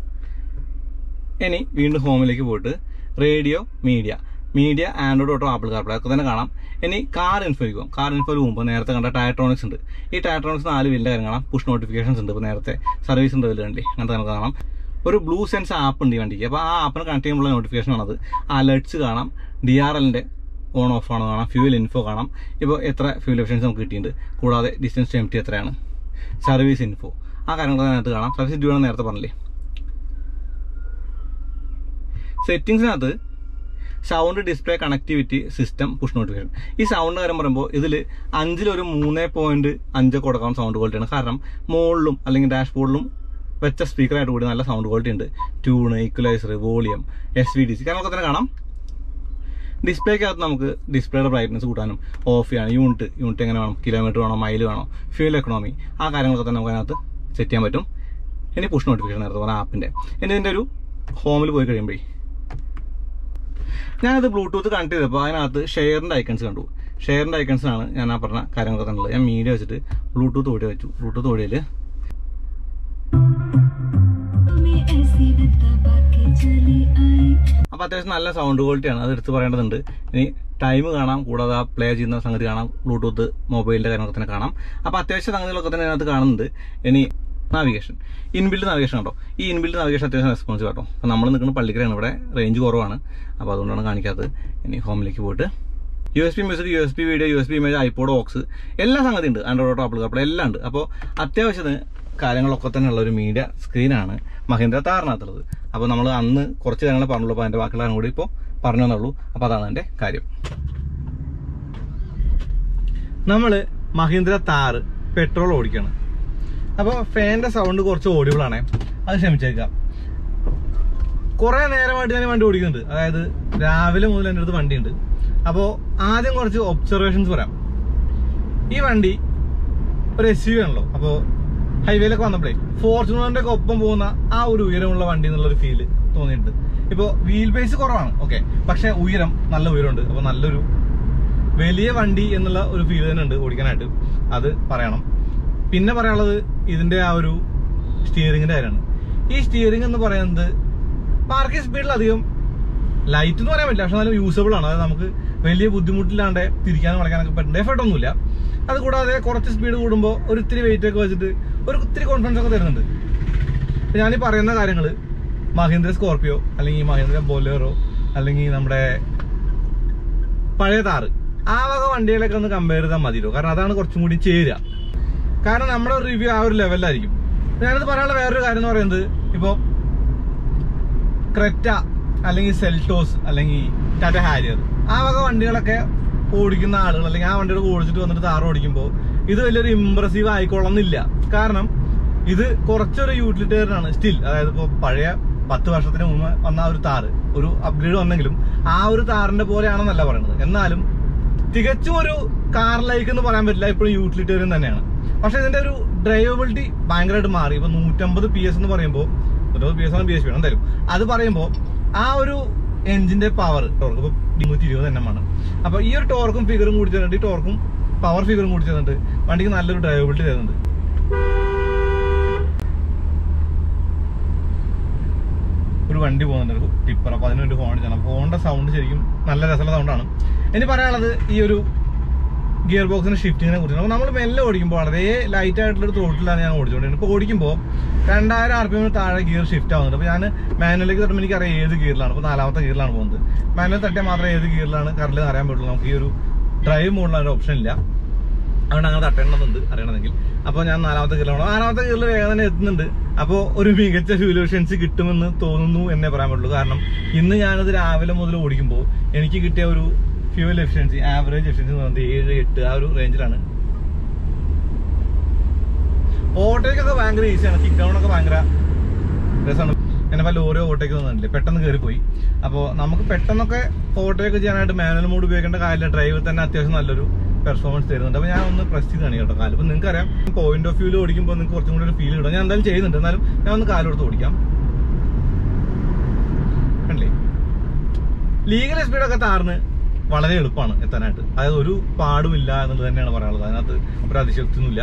ഇനി വീണ്ടും ഹോമിലേക്ക് പോയിട്ട് radio media media Android auto Apple CarPlay ഒക്കെ തന്നെ കാണാം ഇനി കാർ ഇൻഫോയ്ക്ക് പോകും കാർ ഇൻഫോയിൽ പോകുമ്പോൾ നേരത്തെ കണ്ട ടയട്രോണിക്സ് ഉണ്ട് ഈ ടയട്രോണിക്സ് നാല് വലിയ കാര്യം കാണാം പുഷ് നോട്ടിഫിക്കേഷൻസ് ഉണ്ട് ഇപ്പോൾ നേരത്തെ സർവീസ് ഉണ്ട് ഇതിൽ കണ്ടി അങ്ങനത്തെ നമുക്ക് കാണാം ഒരു ബ്ലൂ സെൻസ് ആപ്പ് ഉണ്ട് ഈ വണ്ടിക്ക് അപ്പോൾ ആ ആപ്പിന് കണക്ട് ചെയ്യുമ്പോൾ നോട്ടിഫിക്കേഷൻ ആണത് അലേർട്സ് കാണാം ഡി ആർ എല്ലിൻ്റെ ഓൺ ഓഫ് ആണോ കാണാം ഫ്യൂൽ ഇൻഫോ കാണാം ഇപ്പോൾ എത്ര ഫ്യൂൽ എഫിഷ്യൻസി നമുക്ക് കിട്ടിയിട്ടുണ്ട് കൂടാതെ ഡിസ്റ്റൻസ് ടു എം ടി എത്രയാണ് സർവീസ് ഇൻഫോ ആ കാര്യങ്ങളൊക്കെ അതിനകത്ത് കാണാം സർവീസ് ഡ്യൂ ആണ് നേരത്തെ പറഞ്ഞില്ലേ സെറ്റിങ്സിനകത്ത് sound display connectivity system push notification ഈ സൗണ്ട് കാര്യം പറയുമ്പോൾ ഇതിൽ അഞ്ചിലൊരു മൂന്ന് പോയിന്റ് അഞ്ചൊക്കെ കൊടുക്കാൻ സൗണ്ട് ക്വാളിറ്റിയാണ് കാരണം മുകളിലും അല്ലെങ്കിൽ ഡാഷ്ബോർഡിലും വെച്ച സ്പീക്കറായിട്ട് കൂടി നല്ല സൗണ്ട് ക്വാളിറ്റി ഉണ്ട് tune equaliser volume S V D C കാര്യങ്ങളൊക്കെ തന്നെ കാണാം ഡിസ്പ്ലേക്കകത്ത് നമുക്ക് ഡിസ്പ്ലേയുടെ ബ്രൈറ്റ്നസ് കൂട്ടാനും ഓഫ് ചെയ്യാനും യൂണിറ്റ് യൂണിറ്റ് എങ്ങനെ വേണം കിലോമീറ്റർ വേണോ മൈൽ വേണോ ഫ്യൂൽ എക്കണോമി ആ കാര്യങ്ങളൊക്കെ തന്നെ നമുക്ക് അതിനകത്ത് സെറ്റ് ചെയ്യാൻ പറ്റും ഇനി പുഷ് നോട്ടിഫിക്കേഷൻ നേരത്തെ പറഞ്ഞ ആപ്പിൻ്റെ ഇനി ഇതിൻ്റെ ഒരു ഹോമിൽ പോയി കഴിയുമ്പോഴേ ഞാനത് ബ്ലൂടൂത്ത് കണക്ട് ചെയ്തപ്പോൾ അതിനകത്ത് ഷെയറിൻ്റെ ഐക്കൺസ് കണ്ടു ഷെയറിൻ്റെ ഐക്കൺസാണ് ഞാൻ ആ പറഞ്ഞ കാര്യങ്ങളൊക്കെ തന്നുള്ളത് ഞാൻ മീഡിയ വെച്ചിട്ട് ബ്ലൂടൂത്ത് ഓടി വെച്ചു ബ്ലൂടൂത്ത് ഓടിയിൽ में ऐसी न दबा के चली आई അപ്പോൾ അത്യാവശ്യം നല്ല സൗണ്ട് ക്വാളിറ്റിയാണ് അത് എടുത്ത് പറയേണ്ടതുണ്ട് ഇനി ടൈം കാണാം കൂടാതെ ആ പ്ലേ ചെയ്യുന്ന സംഗതി കാണാം ബ്ലൂടൂത്ത് മൊബൈലിൻ്റെ കാര്യങ്ങളൊക്കെ തന്നെ കാണാം അപ്പോൾ അത്യാവശ്യ സംഗതികളൊക്കെ തന്നെ അതിനകത്ത് കാണുന്നുണ്ട് ഇനി നാവിഗേഷൻ ഇൻബിൽഡ് നാവിഗേഷൻ കേട്ടോ ഈ ഇൻബിൽഡ് നാവിഗേഷൻ അത്യാവശ്യം റെസ്പോൺസീവ് കേട്ടോ അപ്പോൾ നമ്മൾ നിൽക്കുന്ന പള്ളിക്കരയാണ് ഇവിടെ റേഞ്ച് കുറവാണ് അപ്പോൾ അതുകൊണ്ടാണ് കാണിക്കാത്തത് ഇനി ഹോമിലേക്ക് പോയിട്ട് U S B music U S B video U S B image iPod aux എല്ലാ സംഗതി ഉണ്ട് ആൻഡ്രോയിഡ് ഓട്ടോ ആപ്പിൾ കാപ്പിൾ എല്ലാം ഉണ്ട് അപ്പോൾ അത്യാവശ്യത്തിന് കാര്യങ്ങളൊക്കെ തന്നെ ഉള്ള ഒരു മീഡിയ സ്ക്രീനാണ് മഹീന്ദ്ര താറിനകത്തുള്ളത് അപ്പോൾ നമ്മൾ അന്ന് കുറച്ച് കാര്യങ്ങൾ പറഞ്ഞുള്ളൂ അപ്പോൾ അതിൻ്റെ ബാക്കിയുള്ള കൂടി ഇപ്പോൾ പറഞ്ഞു തന്നുള്ളൂ അപ്പോൾ അതാണ് എൻ്റെ കാര്യം നമ്മൾ മഹീന്ദ്ര താറ് പെട്രോൾ ഓടിക്കണം അപ്പോൾ ഫാനിന്റെ സൗണ്ട് കുറച്ച് audible ആണേ അത് ക്ഷമിച്ചേക്കാം കുറെ നേരമായിട്ട് ഞാൻ ഈ വണ്ടി ഓടിക്കുന്നുണ്ട് അതായത് രാവിലെ മുതൽ എൻ്റെ അടുത്ത് വണ്ടിയുണ്ട് അപ്പോൾ ആദ്യം കുറച്ച് ഒബ്സർവേഷൻസ് പറയാം ഈ വണ്ടി ഒരു എസ് യു ആണല്ലോ അപ്പോൾ ഹൈവേയിലൊക്കെ വന്നപ്പോഴേ ഫോർച്യൂണറിന്റെ ഒക്കെ ഒപ്പം പോകുന്ന ആ ഒരു ഉയരമുള്ള വണ്ടി എന്നുള്ള ഒരു ഫീല് തോന്നിയിട്ടുണ്ട് ഇപ്പോൾ വീൽ ബേസ് കുറവാണ് ഓക്കെ പക്ഷെ ഉയരം നല്ല ഉയരമുണ്ട് അപ്പോൾ നല്ലൊരു വലിയ വണ്ടി എന്നുള്ള ഒരു ഫീൽ തന്നെ ഉണ്ട് ഓടിക്കാനായിട്ട് അത് പറയണം പിന്നെ പറയാനുള്ളത് ഇതിന്റെ ആ ഒരു സ്റ്റിയറിംഗിന്റെ കാര്യമാണ് ഈ സ്റ്റിയറിംഗ് എന്ന് പറയുന്നത് പാർക്കിംഗ് സ്പീഡിൽ അധികം ലൈറ്റ് എന്ന് പറയാൻ പറ്റില്ല പക്ഷെ നല്ല യൂസബിൾ ആണ് അതായത് നമുക്ക് വലിയ ബുദ്ധിമുട്ടില്ലാണ്ട് തിരിക്കാനും വളയ്ക്കാനൊക്കെ പറ്റുന്ന എഫർട്ട് ഒന്നുമില്ല അത് കൂടാതെ കുറച്ച് സ്പീഡ് കൂടുമ്പോൾ ഒരു ഇത്തിരി വെയിറ്റ് ഒക്കെ വെച്ചിട്ട് ഒരു ഇത്തിരി കോൺഫിഡൻസ് ഒക്കെ തരുന്നുണ്ട് ഇപ്പൊ ഞാനീ പറയുന്ന കാര്യങ്ങൾ മഹീന്ദ്ര സ്കോർപിയോ അല്ലെങ്കിൽ മഹീന്ദ്ര ബൊലേറോ അല്ലെങ്കിൽ നമ്മുടെ പഴയ താറ് ആ വക വണ്ടികളൊക്കെ ഒന്ന് കമ്പയർ ചെയ്താൽ മതിയല്ലോ കാരണം അതാണ് കുറച്ചും കൂടി ചേരുക കാരണം നമ്മുടെ റിവ്യൂ ആ ഒരു ലെവലിലായിരിക്കും ഞാനത് പറയാനുള്ള വേറൊരു കാര്യം എന്ന് പറയുന്നത് ഇപ്പോൾ ക്രെറ്റ അല്ലെങ്കിൽ സെൽട്ടോസ് അല്ലെങ്കിൽ ടാറ്റ ഹാരിയർ ആ വക വണ്ടികളൊക്കെ ഓടിക്കുന്ന ആളുകൾ അല്ലെങ്കിൽ ആ വണ്ടികൾ ഓടിച്ചിട്ട് വന്നിട്ട് താറ് ഓടിക്കുമ്പോൾ ഇത് വലിയൊരു ഇമ്പ്രസീവ് ആയിക്കൊള്ളുന്നില്ല കാരണം ഇത് കുറച്ചൊരു യൂട്ടിലിറ്റേറിയനാണ് സ്റ്റിൽ അതായത് ഇപ്പോൾ പഴയ പത്ത് വർഷത്തിന് മുമ്പ് വന്ന ആ ഒരു താറ് ഒരു അപ്ഗ്രേഡ് വന്നെങ്കിലും ആ ഒരു താറിന്റെ പോലെയാണെന്നല്ല പറയുന്നത് എന്നാലും തികച്ചും ഒരു കാർ ലൈക്ക് എന്ന് പറയാൻ പറ്റില്ല ഇപ്പോഴും യൂട്ടിലിറ്റേറിയൻ തന്നെയാണ് പക്ഷെ ഇതിന്റെ ഒരു ഡ്രൈവബിലിറ്റി ഭയങ്കരമായിട്ട് മാറി ഇപ്പൊ നൂറ്റമ്പത് പി എസ് എന്ന് പറയുമ്പോൾ നൂറ്റമ്പത് പി എസ് ആണ് പി എസ് പി എന്തായാലും അത് പറയുമ്പോൾ ആ ഒരു എഞ്ചിന്റെ പവർ ടോർക്ക് ഇപ്പൊ നൂറ്റി ഇരുപത് എണ്ണമാണ് അപ്പൊ ഈ ഒരു ടോർക്കും ഫിഗറും കൂടി ചേർന്നിട്ട് ഈ ടോർക്കും പവർ ഫിഗറും കൂടി ചേർന്നിട്ട് വണ്ടിക്ക് നല്ലൊരു ഡ്രൈവബിലിറ്റി തരുന്നുണ്ട് ഒരു വണ്ടി പോകുന്നുണ്ട് ഒരു ടിപ്പർ അപ്പൊ അതിന് വേണ്ടി ഹോൺ ചെയ്യണം ഹോണിന്റെ സൗണ്ട് ശരിക്കും നല്ല രസമുള്ള സൗണ്ടാണ് ഇനി പറയാനുള്ളത് ഈ ഒരു ഗിയർ ബോക്സിന്റെ ഷിഫ്റ്റിങ്ങിനെ കുറിച്ച് അപ്പോൾ നമ്മൾ മെല്ലെ ഓടിക്കുമ്പോൾ വളരെ ലൈറ്റ് ആയിട്ടുള്ള ഒരു ത്രോട്ടിലാണ് ഞാൻ ഓടിച്ചുകൊണ്ടിരുന്നത് ഇപ്പോൾ ഓടിക്കുമ്പോൾ രണ്ടായിരം ആർ പി എമ്മിന് താഴെ ഗിയർ ഷിഫ്റ്റ് ആവുന്നുണ്ട് അപ്പോൾ ഞാൻ മാനുവലിലേക്ക് തട്ടുമ്പോൾ എനിക്കറിയാം ഏത് ഗിയറിലാണ് അപ്പോൾ നാലാമത്തെ ഗിയറിലാണ് പോകുന്നത് മാനുവൽ തട്ടിയാൽ മാത്രമേ ഏത് ഗിയറിലാണ് കറണ്ടിൽ അറിയാൻ പറ്റുള്ളൂ നമുക്ക് ഈ ഒരു ഡ്രൈവ് മോഡിലുള്ള ഒരു ഓപ്ഷൻ ഇല്ല അതുകൊണ്ട് അങ്ങനെ തട്ടേണ്ടതുണ്ട് അറിയണമെങ്കിൽ അപ്പോൾ ഞാൻ നാലാമത്തെ ഗിയറിലാണ് നാലാമത്തെ ഗിയറിൽ വേഗം തന്നെ എത്തുന്നുണ്ട് അപ്പോൾ ഒരു മികച്ച ഫ്യൂൽ എഫിഷ്യൻസി കിട്ടുമെന്ന് തോന്നുന്നു എന്നേ പറയാൻ പറ്റുള്ളൂ കാരണം ഇന്ന് ഞാനത് രാവിലെ മുതൽ ഓടിക്കുമ്പോൾ എനിക്ക് കിട്ടിയ ഒരു ഫ്യൂൽ എഫിഷ്യൻസി ആവറേജ് എഫിഷ്യൻസി എന്ന് പറയുന്നത് ഏഴ് എട്ട് ആ ഒരു റേഞ്ചിലാണ് ഓട്ടോയ്ക്കൊക്കെ ഭയങ്കര ഈസിയാണ് കിക്ക് ഡൗൺ ഒക്കെ ഭയങ്കര രസമാണ് എന്നെ പല ഓരോ ഓട്ടോയ്ക്ക് തോന്നുന്നില്ലേ പെട്ടെന്ന് കയറിപ്പോയി അപ്പോൾ നമുക്ക് പെട്ടെന്നൊക്കെ ഓട്ടോയൊക്കെ ചെയ്യാനായിട്ട് മാനുവൽ മോഡ് ഉപയോഗിക്കേണ്ട കാര്യമില്ല ഡ്രൈവിൽ തന്നെ അത്യാവശ്യം നല്ലൊരു പെർഫോമൻസ് തരുന്നുണ്ട് അപ്പോൾ ഞാൻ ഒന്ന് പ്രസ് ചെയ്ത് കാണിക്കാം കേട്ടോ കാലം അപ്പോൾ നിങ്ങൾക്ക് അറിയാം പോയിന്റ് ഓഫ് വ്യൂവിൽ ഓടിക്കുമ്പോൾ നിങ്ങൾക്ക് കുറച്ചും കൂടി ഒരു ഫീൽ കിട്ടും ഞാൻ എന്തായാലും ചെയ്യുന്നുണ്ട് എന്നാലും ഞാൻ ഒന്ന് കാലെടുത്ത് ഓടിക്കാം കണ്ടില്ലേ ലീഗൽ സ്പീഡൊക്കെ താറിന് വളരെ എളുപ്പമാണ് എത്താനായിട്ട് അതായത് ഒരു പാടുമില്ല എന്നുള്ളത് തന്നെയാണ് പറയാനുള്ളത് അതിനകത്ത് ഒരു അതിശക്തിയൊന്നുമില്ല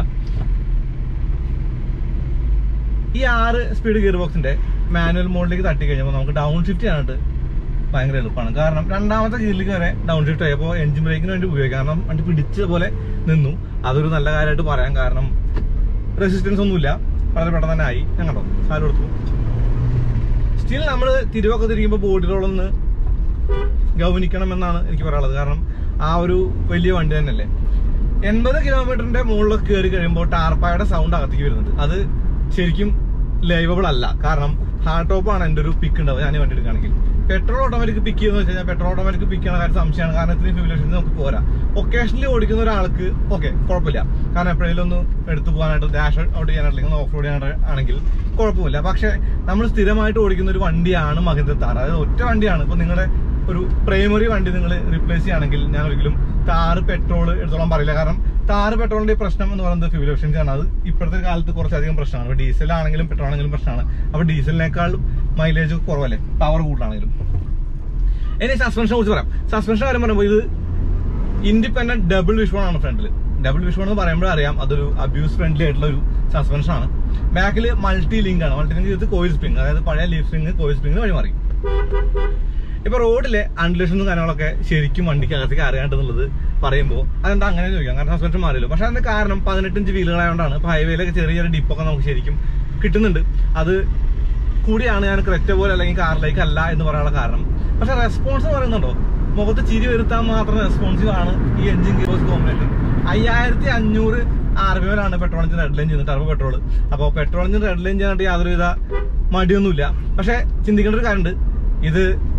ഈ ആറ് സ്പീഡ് ഗിയർ ബോക്സിന്റെ മാനുവൽ മോഡിലേക്ക് തട്ടി കഴിഞ്ഞപ്പോൾ നമുക്ക് ഡൗൺ ഷിഫ്റ്റ് ചെയ്യാനായിട്ട് ഭയങ്കര എളുപ്പമാണ് കാരണം രണ്ടാമത്തെ ഗിയറിലേക്ക് വരെ ഡൗൺ ഷിഫ്റ്റ് ആയപ്പോൾ എഞ്ചിൻ ബ്രേക്കിന് വേണ്ടി ഉപയോഗിക്കാം കാരണം വണ്ടി പിടിച്ച പോലെ നിന്നു അതൊരു നല്ല കാര്യമായിട്ട് പറയാം കാരണം റെസിസ്റ്റൻസ് ഒന്നുമില്ല വളരെ പെട്ടെന്ന് തന്നെ ആയി ഞാൻ കണ്ടോ കാല് കൊടുത്തു സ്റ്റിൽ നമ്മൾ തിരുവൊക്കെ തിരിക്കുമ്പോൾ ബോഡി റോളൊന്ന് ഗൗനിക്കണം എന്നാണ് എനിക്ക് പറയാനുള്ളത് കാരണം ആ ഒരു വലിയ വണ്ടി തന്നെയല്ലേ എൺപത് കിലോമീറ്ററിന്റെ മുകളിലൊക്കെ കയറി കഴിയുമ്പോൾ ടാർപ്പായുടെ സൗണ്ട് അകത്തേക്ക് വരുന്നുണ്ട് അത് ശരിക്കും ലൈവബിൾ അല്ല കാരണം ഹാർഡ് ടോപ്പ് ആണ് എൻ്റെ ഒരു പിക്ക് ഉണ്ടാവുക ഞാൻ ഈ വണ്ടി എടുക്കുകയാണെങ്കിൽ പെട്രോൾ ഓട്ടോമാറ്റിക് പിക്ക് ചെയ്യുന്ന വെച്ച് കഴിഞ്ഞാൽ പെട്രോൾ ഓട്ടോമാറ്റിക് പിക്ക് ചെയ്യുന്ന കാര്യം സംശയമാണ് കാരണം ഇത്രയും ഫ്യൂലേഷൻ നമുക്ക് പോരാ ഒക്കേഷണലി ഓടിക്കുന്ന ഒരാൾക്ക് ഓക്കെ കുഴപ്പമില്ല കാരണം എപ്പോഴെങ്കിലും ഒന്ന് എടുത്തു പോകാനായിട്ട് ഡാഷ് ഔട്ട് ചെയ്യാനായിട്ട് ഓഫ് റോഡ് ചെയ്യാനായിട്ട് ആണെങ്കിൽ കുഴപ്പമില്ല പക്ഷെ നമ്മൾ സ്ഥിരമായിട്ട് ഓടിക്കുന്ന ഒരു വണ്ടിയാണ് മഹിന്ദ്ര താർ അതായത് ഒറ്റ വണ്ടിയാണ് ഇപ്പൊ നിങ്ങളുടെ ഒരു പ്രൈമറി വണ്ടി നിങ്ങൾ റീപ്ലേസ് ചെയ്യുകയാണെങ്കിൽ ഞാൻ ഒരിക്കലും താറ് പെട്രോൾ എടുത്തോളം പറയില്ല കാരണം താറ് പെട്രോളിന്റെ പ്രശ്നം എന്ന് പറയുന്നത് ഫ്യൂൽ എഫിഷ്യൻസി ആണ് അത് ഇപ്പോഴത്തെ കാലത്ത് കുറച്ചധികം പ്രശ്നമാണ് അപ്പോൾ ഡീസൽ ആണെങ്കിലും പെട്രോൾ ആണെങ്കിലും പ്രശ്നമാണ് അപ്പോൾ ഡീസലിനേക്കാളും മൈലേജ് കുറവല്ലേ പവർ കൂടുതലാണെങ്കിലും ഇനി സസ്പെൻഷനെ കുറിച്ച് പറയാം സസ്പെൻഷൻ കാര്യം പറയുമ്പോൾ ഇത് ഇൻഡിപെൻഡന്റ് ഡബിൾ വിഷ്വൺ ആണ് ഫ്രണ്ടിൽ ഡബിൾ വിഷ്വൺ എന്ന് പറയുമ്പോൾ അറിയാം അതൊരു അബ്യൂസ് ഫ്രണ്ട്ലി ആയിട്ടുള്ള ഒരു സസ്പെൻഷൻ ആണ് ബാക്കിൽ മൾട്ടി ലിങ്ക് ആണ് മൾട്ടി ലിങ്ക് ചെയ്ത് കോയിൽ സ്പ്രിംഗ് അതായത് പഴയ ലീഫ് സ്പ്രിംഗ് കോയിൽ സ്പ്രിംഗ് വഴി മാറി ഇപ്പൊ റോഡിലെ അൺലേഷനും കാര്യങ്ങളൊക്കെ ശരിക്കും വണ്ടിക്ക് അകത്തേക്ക് അറിയാണ്ടെന്നുള്ളത് പറയുമ്പോൾ അതെന്താ അങ്ങനെ ചോദിക്കാം കാരണം സസ്പെൻഷൻ മാറിയല്ലോ പക്ഷെ അതിന്റെ കാരണം പതിനെട്ടഞ്ച് വീലുകളായതുകൊണ്ടാണ് ഇപ്പൊ ഹൈവേയിലൊക്കെ ചെറിയ ചെറിയ ഡിപ്പൊക്കെ നമുക്ക് ശരിക്കും കിട്ടുന്നുണ്ട് അത് കൂടിയാണ് ഞാൻ ക്രെറ്റ പോലെ അല്ലെങ്കിൽ കാറിലേക്ക് അല്ല എന്ന് പറയാനുള്ള കാരണം പക്ഷെ റെസ്പോൺസ് പറയുന്നുണ്ടോ മുഖത്ത് ചിരി വരുത്താൻ മാത്രം റെസ്പോൺസീവ് ആണ് ഈ എഞ്ചിൻ ഗിയർബോക്സ് കോമ്പിനേഷൻ അയ്യായിരത്തി അഞ്ഞൂറ് ആർ പി എമ്മിലാണ് പെട്രോൾ എഞ്ചിൻ റെഡ് ലൈൻ ചെയ്യുന്നത് ടർബോ പെട്രോൾ അപ്പോൾ പെട്രോൾ എഞ്ചിൻ റെഡ് ലൈൻ ചെയ്യാനായിട്ട് യാതൊരുവിധ മടിയൊന്നുമില്ല പക്ഷെ ചിന്തിക്കേണ്ട ഒരു കാര്യമുണ്ട് ഇത്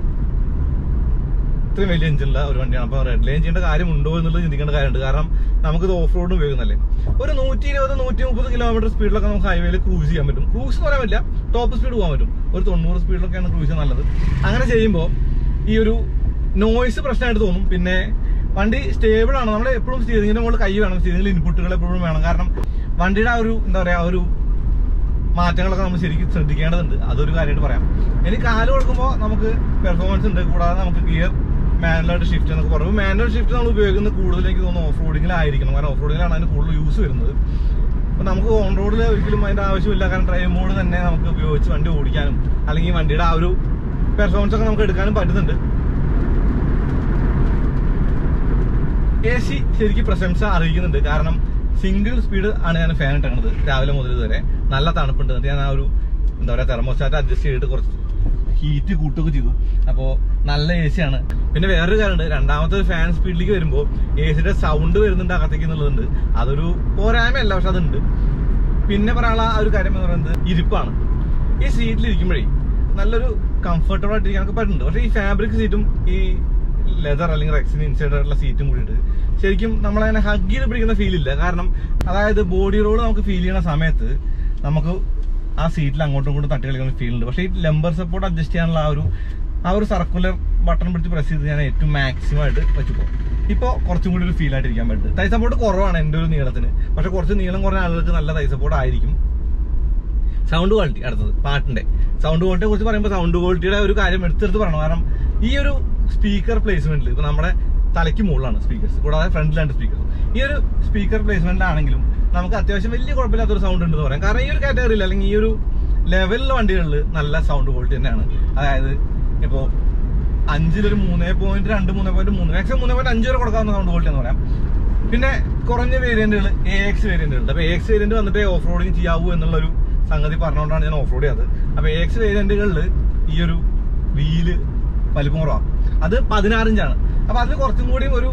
ഇത്രയും വലിയ എഞ്ചിനുള്ള ഒരു വണ്ടിയാണ് അപ്പോൾ റെഡ് ലൈൻ ചെയ്യേണ്ട കാര്യമുണ്ടോ എന്നുള്ളത് ചിന്തിക്കേണ്ട കാര്യമുണ്ട് കാരണം നമുക്കിത് ഓഫ് റോഡ് ഉപയോഗിക്കുന്നല്ലേ ഒരു നൂറ്റി ഇരുപത് നൂറ്റി മുപ്പത് കിലോമീറ്റർ സ്പീഡിലൊക്കെ നമുക്ക് ഹൈവേയിൽ ക്രൂസ് ചെയ്യാൻ പറ്റും ക്രൂസ് എന്ന് പറയാൻ പറ്റില്ല ടോപ്പ് സ്പീഡ് പോകാൻ പറ്റും ഒരു തൊണ്ണൂറ് സ്പീഡിലൊക്കെയാണ് ക്രൂസ് ചെയ്യാൻ നല്ലത് അങ്ങനെ ചെയ്യുമ്പോൾ ഈ ഒരു നോയ്സ് പ്രശ്നമായിട്ട് തോന്നും പിന്നെ വണ്ടി സ്റ്റേബിൾ ആണ് നമ്മൾ എപ്പോഴും സ്റ്റീറിംഗിന്റെ മുകളിൽ കൈ വേണം സ്റ്റീറിംഗിൽ ഇൻപുട്ടുകൾ എപ്പോഴും വേണം കാരണം വണ്ടിയുടെ ആ ഒരു എന്താ പറയാ ആ ഒരു മാറ്റങ്ങളൊക്കെ നമ്മൾ ശരിക്കും ശ്രദ്ധിക്കേണ്ടതുണ്ട് അതൊരു കാര്യമായിട്ട് പറയാം ഇനി കാല് കൊടുക്കുമ്പോൾ നമുക്ക് പെർഫോമൻസ് ഉണ്ട് കൂടാതെ നമുക്ക് ഗിയർ മാനുവലായിട്ട് ഷിഫ്റ്റ് എന്നൊക്കെ പറയുമ്പോൾ മാനുവൽ ഷിഫ്റ്റ് നമ്മൾ ഉപയോഗിക്കുന്നത് കൂടുതൽ എനിക്ക് തോന്നുന്നു ഓഫ് റോഡിങ്ങിലായിരിക്കണം കാരണം ഓഫ് റോഡിങ്ങിലാണ് അതിന് കൂടുതൽ യൂസ് വരുന്നത് അപ്പൊ നമുക്ക് ഓൺ റോഡിൽ ഒരിക്കലും അതിന്റെ ആവശ്യമില്ല കാരണം ഡ്രൈവ് മോഡ് തന്നെ നമുക്ക് ഉപയോഗിച്ച് വണ്ടി ഓടിക്കാനും അല്ലെങ്കിൽ വണ്ടിയുടെ ആ ഒരു പെർഫോമൻസ് ഒക്കെ നമുക്ക് എടുക്കാനും പറ്റുന്നുണ്ട് എ സി ശരിക്കും പ്രശംസ അറിയിക്കുന്നുണ്ട് കാരണം സിംഗിൾ സ്പീഡ് ആണ് ഞാൻ ഫാൻ ഇട്ടത് രാവിലെ മുതൽ ഇതുവരെ നല്ല തണുപ്പുണ്ട് എന്നിട്ട് ഞാൻ ആ ഒരു എന്താ പറയാ തെർമോസ്റ്റാറ്റ് അഡ്ജസ്റ്റ് ചെയ്തിട്ട് കുറച്ച് ഹീറ്റ് കൂട്ടുകയൊക്കെ ചെയ്തു അപ്പോൾ നല്ല എ സി ആണ് പിന്നെ വേറൊരു കാര്യമുണ്ട് രണ്ടാമത്തെ ഒരു ഫാൻ സ്പീഡിലേക്ക് വരുമ്പോൾ എ സിയുടെ സൗണ്ട് വരുന്നുണ്ട് അകത്തേക്ക് എന്നുള്ളതുണ്ട് അതൊരു പോരായ്മയല്ല പക്ഷെ അതുണ്ട് പിന്നെ പറയാനുള്ള ആ ഒരു കാര്യം എന്ന് പറയുന്നത് ഇരിപ്പാണ് ഈ സീറ്റിൽ ഇരിക്കുമ്പോഴേ നല്ലൊരു കംഫർട്ടബിൾ ആയിട്ട് ഇരിക്കാനൊക്കെ പറ്റുന്നുണ്ട് പക്ഷേ ഈ ഫാബ്രിക് സീറ്റും ഈ ലെതർ അല്ലെങ്കിൽ റെക്സിന് ഇൻസൈഡ് ആയിട്ടുള്ള സീറ്റും കൂടിയിട്ട് ശരിക്കും നമ്മളതിനെ ഹഗ് ചെയ്ത് പിടിക്കുന്ന ഫീൽ ഇല്ല കാരണം അതായത് ബോഡി റോൾ നമുക്ക് ഫീൽ ചെയ്യുന്ന സമയത്ത് നമുക്ക് ആ സീറ്റിൽ അങ്ങോട്ടും ഇങ്ങോട്ടും തട്ടി കളിക്കുന്ന ഫീൽ ഉണ്ട് പക്ഷേ ഈ ലംബർ സപ്പോർട്ട് അഡ്ജസ്റ്റ് ചെയ്യാനുള്ള ആ ഒരു ആ ഒരു സർക്കുലർ ബട്ടൺ പിടിച്ച് പ്രസ് ചെയ്ത് ഞാൻ ഏറ്റവും മാക്സിമം ആയിട്ട് വെച്ചപ്പോ ഇപ്പോൾ കുറച്ചും കൂടി ഒരു ഫീൽ ആയിട്ട് ഇരിക്കാൻ പറ്റും തൈ സപ്പോർട്ട് കുറവാണ് എൻ്റെ ഒരു നീളത്തിന് പക്ഷെ കുറച്ച് നീളം കുറഞ്ഞ ആളുകൾക്ക് നല്ല തൈ സപ്പോർട്ട് ആയിരിക്കും സൗണ്ട് ക്വാളിറ്റി അടുത്തത് പാട്ടിന്റെ സൗണ്ട് ക്വാളിറ്റിയെ കുറിച്ച് പറയുമ്പോൾ സൗണ്ട് ക്വാളിറ്റിയുടെ ഒരു കാര്യം എടുത്തെടുത്ത് പറയണം കാരണം ഈ ഒരു സ്പീക്കർ പ്ലേസ്മെന്റിൽ ഇപ്പൊ നമ്മുടെ തലയ്ക്ക് മുകളിലാണ് സ്പീക്കേഴ്സ് കൂടാതെ ഫ്രണ്ടിലാണ് സ്പീക്കേഴ്സ് ഈ ഒരു സ്പീക്കർ പ്ലേസ്മെന്റിലാണെങ്കിലും നമുക്ക് അത്യാവശ്യം വലിയ കുഴപ്പമില്ലാത്തൊരു സൗണ്ട് ഉണ്ടെന്ന് പറയാം കാരണം ഈ ഒരു കാറ്റഗറിയിൽ അല്ലെങ്കിൽ ഈ ഒരു ലെവലിലെ വണ്ടികളിൽ നല്ല സൗണ്ട് ക്വാളിറ്റി തന്നെയാണ് അതായത് ഇപ്പോ അഞ്ചിലൊരു മൂന്നേ പോയിന്റ് രണ്ട് മൂന്ന് പോയിന്റ് മൂന്ന് മാക്സിമം മൂന്ന് പോയിന്റ് അഞ്ച് വരെ കൊടുക്കാവുന്ന സൗണ്ട് ക്വാളിറ്റി എന്ന് പറയാം പിന്നെ കുറഞ്ഞ വേരിയന്റുകൾ എ എക്സ് വേരിയന്റ് ഉണ്ട് അപ്പൊ എ എക്സ് വേരിയന്റ് വന്നിട്ട് ഓഫ് റോഡിങ് ചെയ്യാവൂ എന്നുള്ളൊരു സംഗതി പറഞ്ഞുകൊണ്ടാണ് ഞാൻ ഓഫ് റോഡ് ചെയ്തത് അപ്പൊ എ എക്സ് വേരിയന്റുകളിൽ ഈ ഒരു വീല് വലിപ്പം കുറവാണ് അത് പതിനാറ് ഇഞ്ചാണ് അപ്പൊ അതിൽ കുറച്ചും കൂടി ഒരു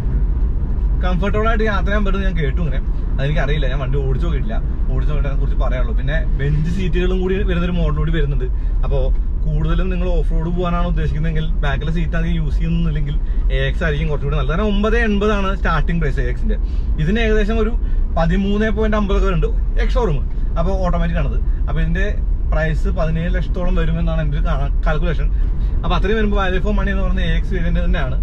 കംഫർട്ടബിൾ ആയിട്ട് യാത്ര ചെയ്യാൻ പറ്റും ഞാൻ കേട്ടു ഇങ്ങനെ അതെനിക്ക് അറിയില്ല ഞാൻ വണ്ടി ഓടിച്ചു നോക്കിയിട്ടില്ല ഓടിച്ചു നോക്കിയിട്ട് കുറിച്ച് പറയാനുള്ളൂ പിന്നെ ബെഞ്ച് സീറ്റുകളും കൂടി വരുന്നൊരു മോഡൽ കൂടി വരുന്നുണ്ട് അപ്പോൾ കൂടുതലും നിങ്ങൾ ഓഫ് റോഡ് പോകാനാണ് ഉദ്ദേശിക്കുന്നതെങ്കിൽ ബാക്കിലെ സീറ്റ് അധികം യൂസ് ചെയ്യുന്നില്ലെങ്കിൽ എ എക്സ് ആയിരിക്കും കുറച്ചുകൂടി നല്ലത് കാരണം ഒമ്പത് എൺപതാണ് സ്റ്റാർട്ടിംഗ് പ്രൈസ് എ എക്സിന്റെ ഇതിന് ഏകദേശം ഒരു പതിമൂന്ന് പോയിന്റ് അമ്പതൊക്കെ ഉണ്ട് എക്സ് ഷോറൂം അപ്പോൾ ഓട്ടോമാറ്റിക് ആണത് അപ്പോൾ ഇതിന്റെ പ്രൈസ് പതിനേഴ് ലക്ഷത്തോളം വരുമെന്നാണ് എൻ്റെ ഒരു കാൽക്കുലേഷൻ അപ്പോൾ അത്രയും വരുമ്പോൾ വാല്യൂ ഫോർ മണി എന്ന് പറയുന്ന എ എക്സ് വേരിയന്റ് തന്നെയാണ്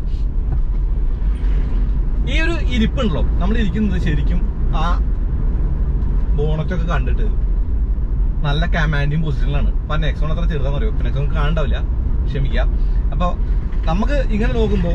ഈ ഒരു ഇരിപ്പുണ്ടല്ലോ നമ്മൾ ഇരിക്കുന്നത് ശരിക്കും ആ ബോണറ്റൊക്കെ കണ്ടിട്ട് നല്ല കമാൻഡിങ് പൊസിഷനിലാണ് അപ്പൊ നെക്സോൺ അത്ര ചെറുതാന്ന് പറയും നെക്സോൺ കാണണ്ടാവില്ല ക്ഷമിക്കുക അപ്പൊ നമുക്ക് ഇങ്ങനെ നോക്കുമ്പോൾ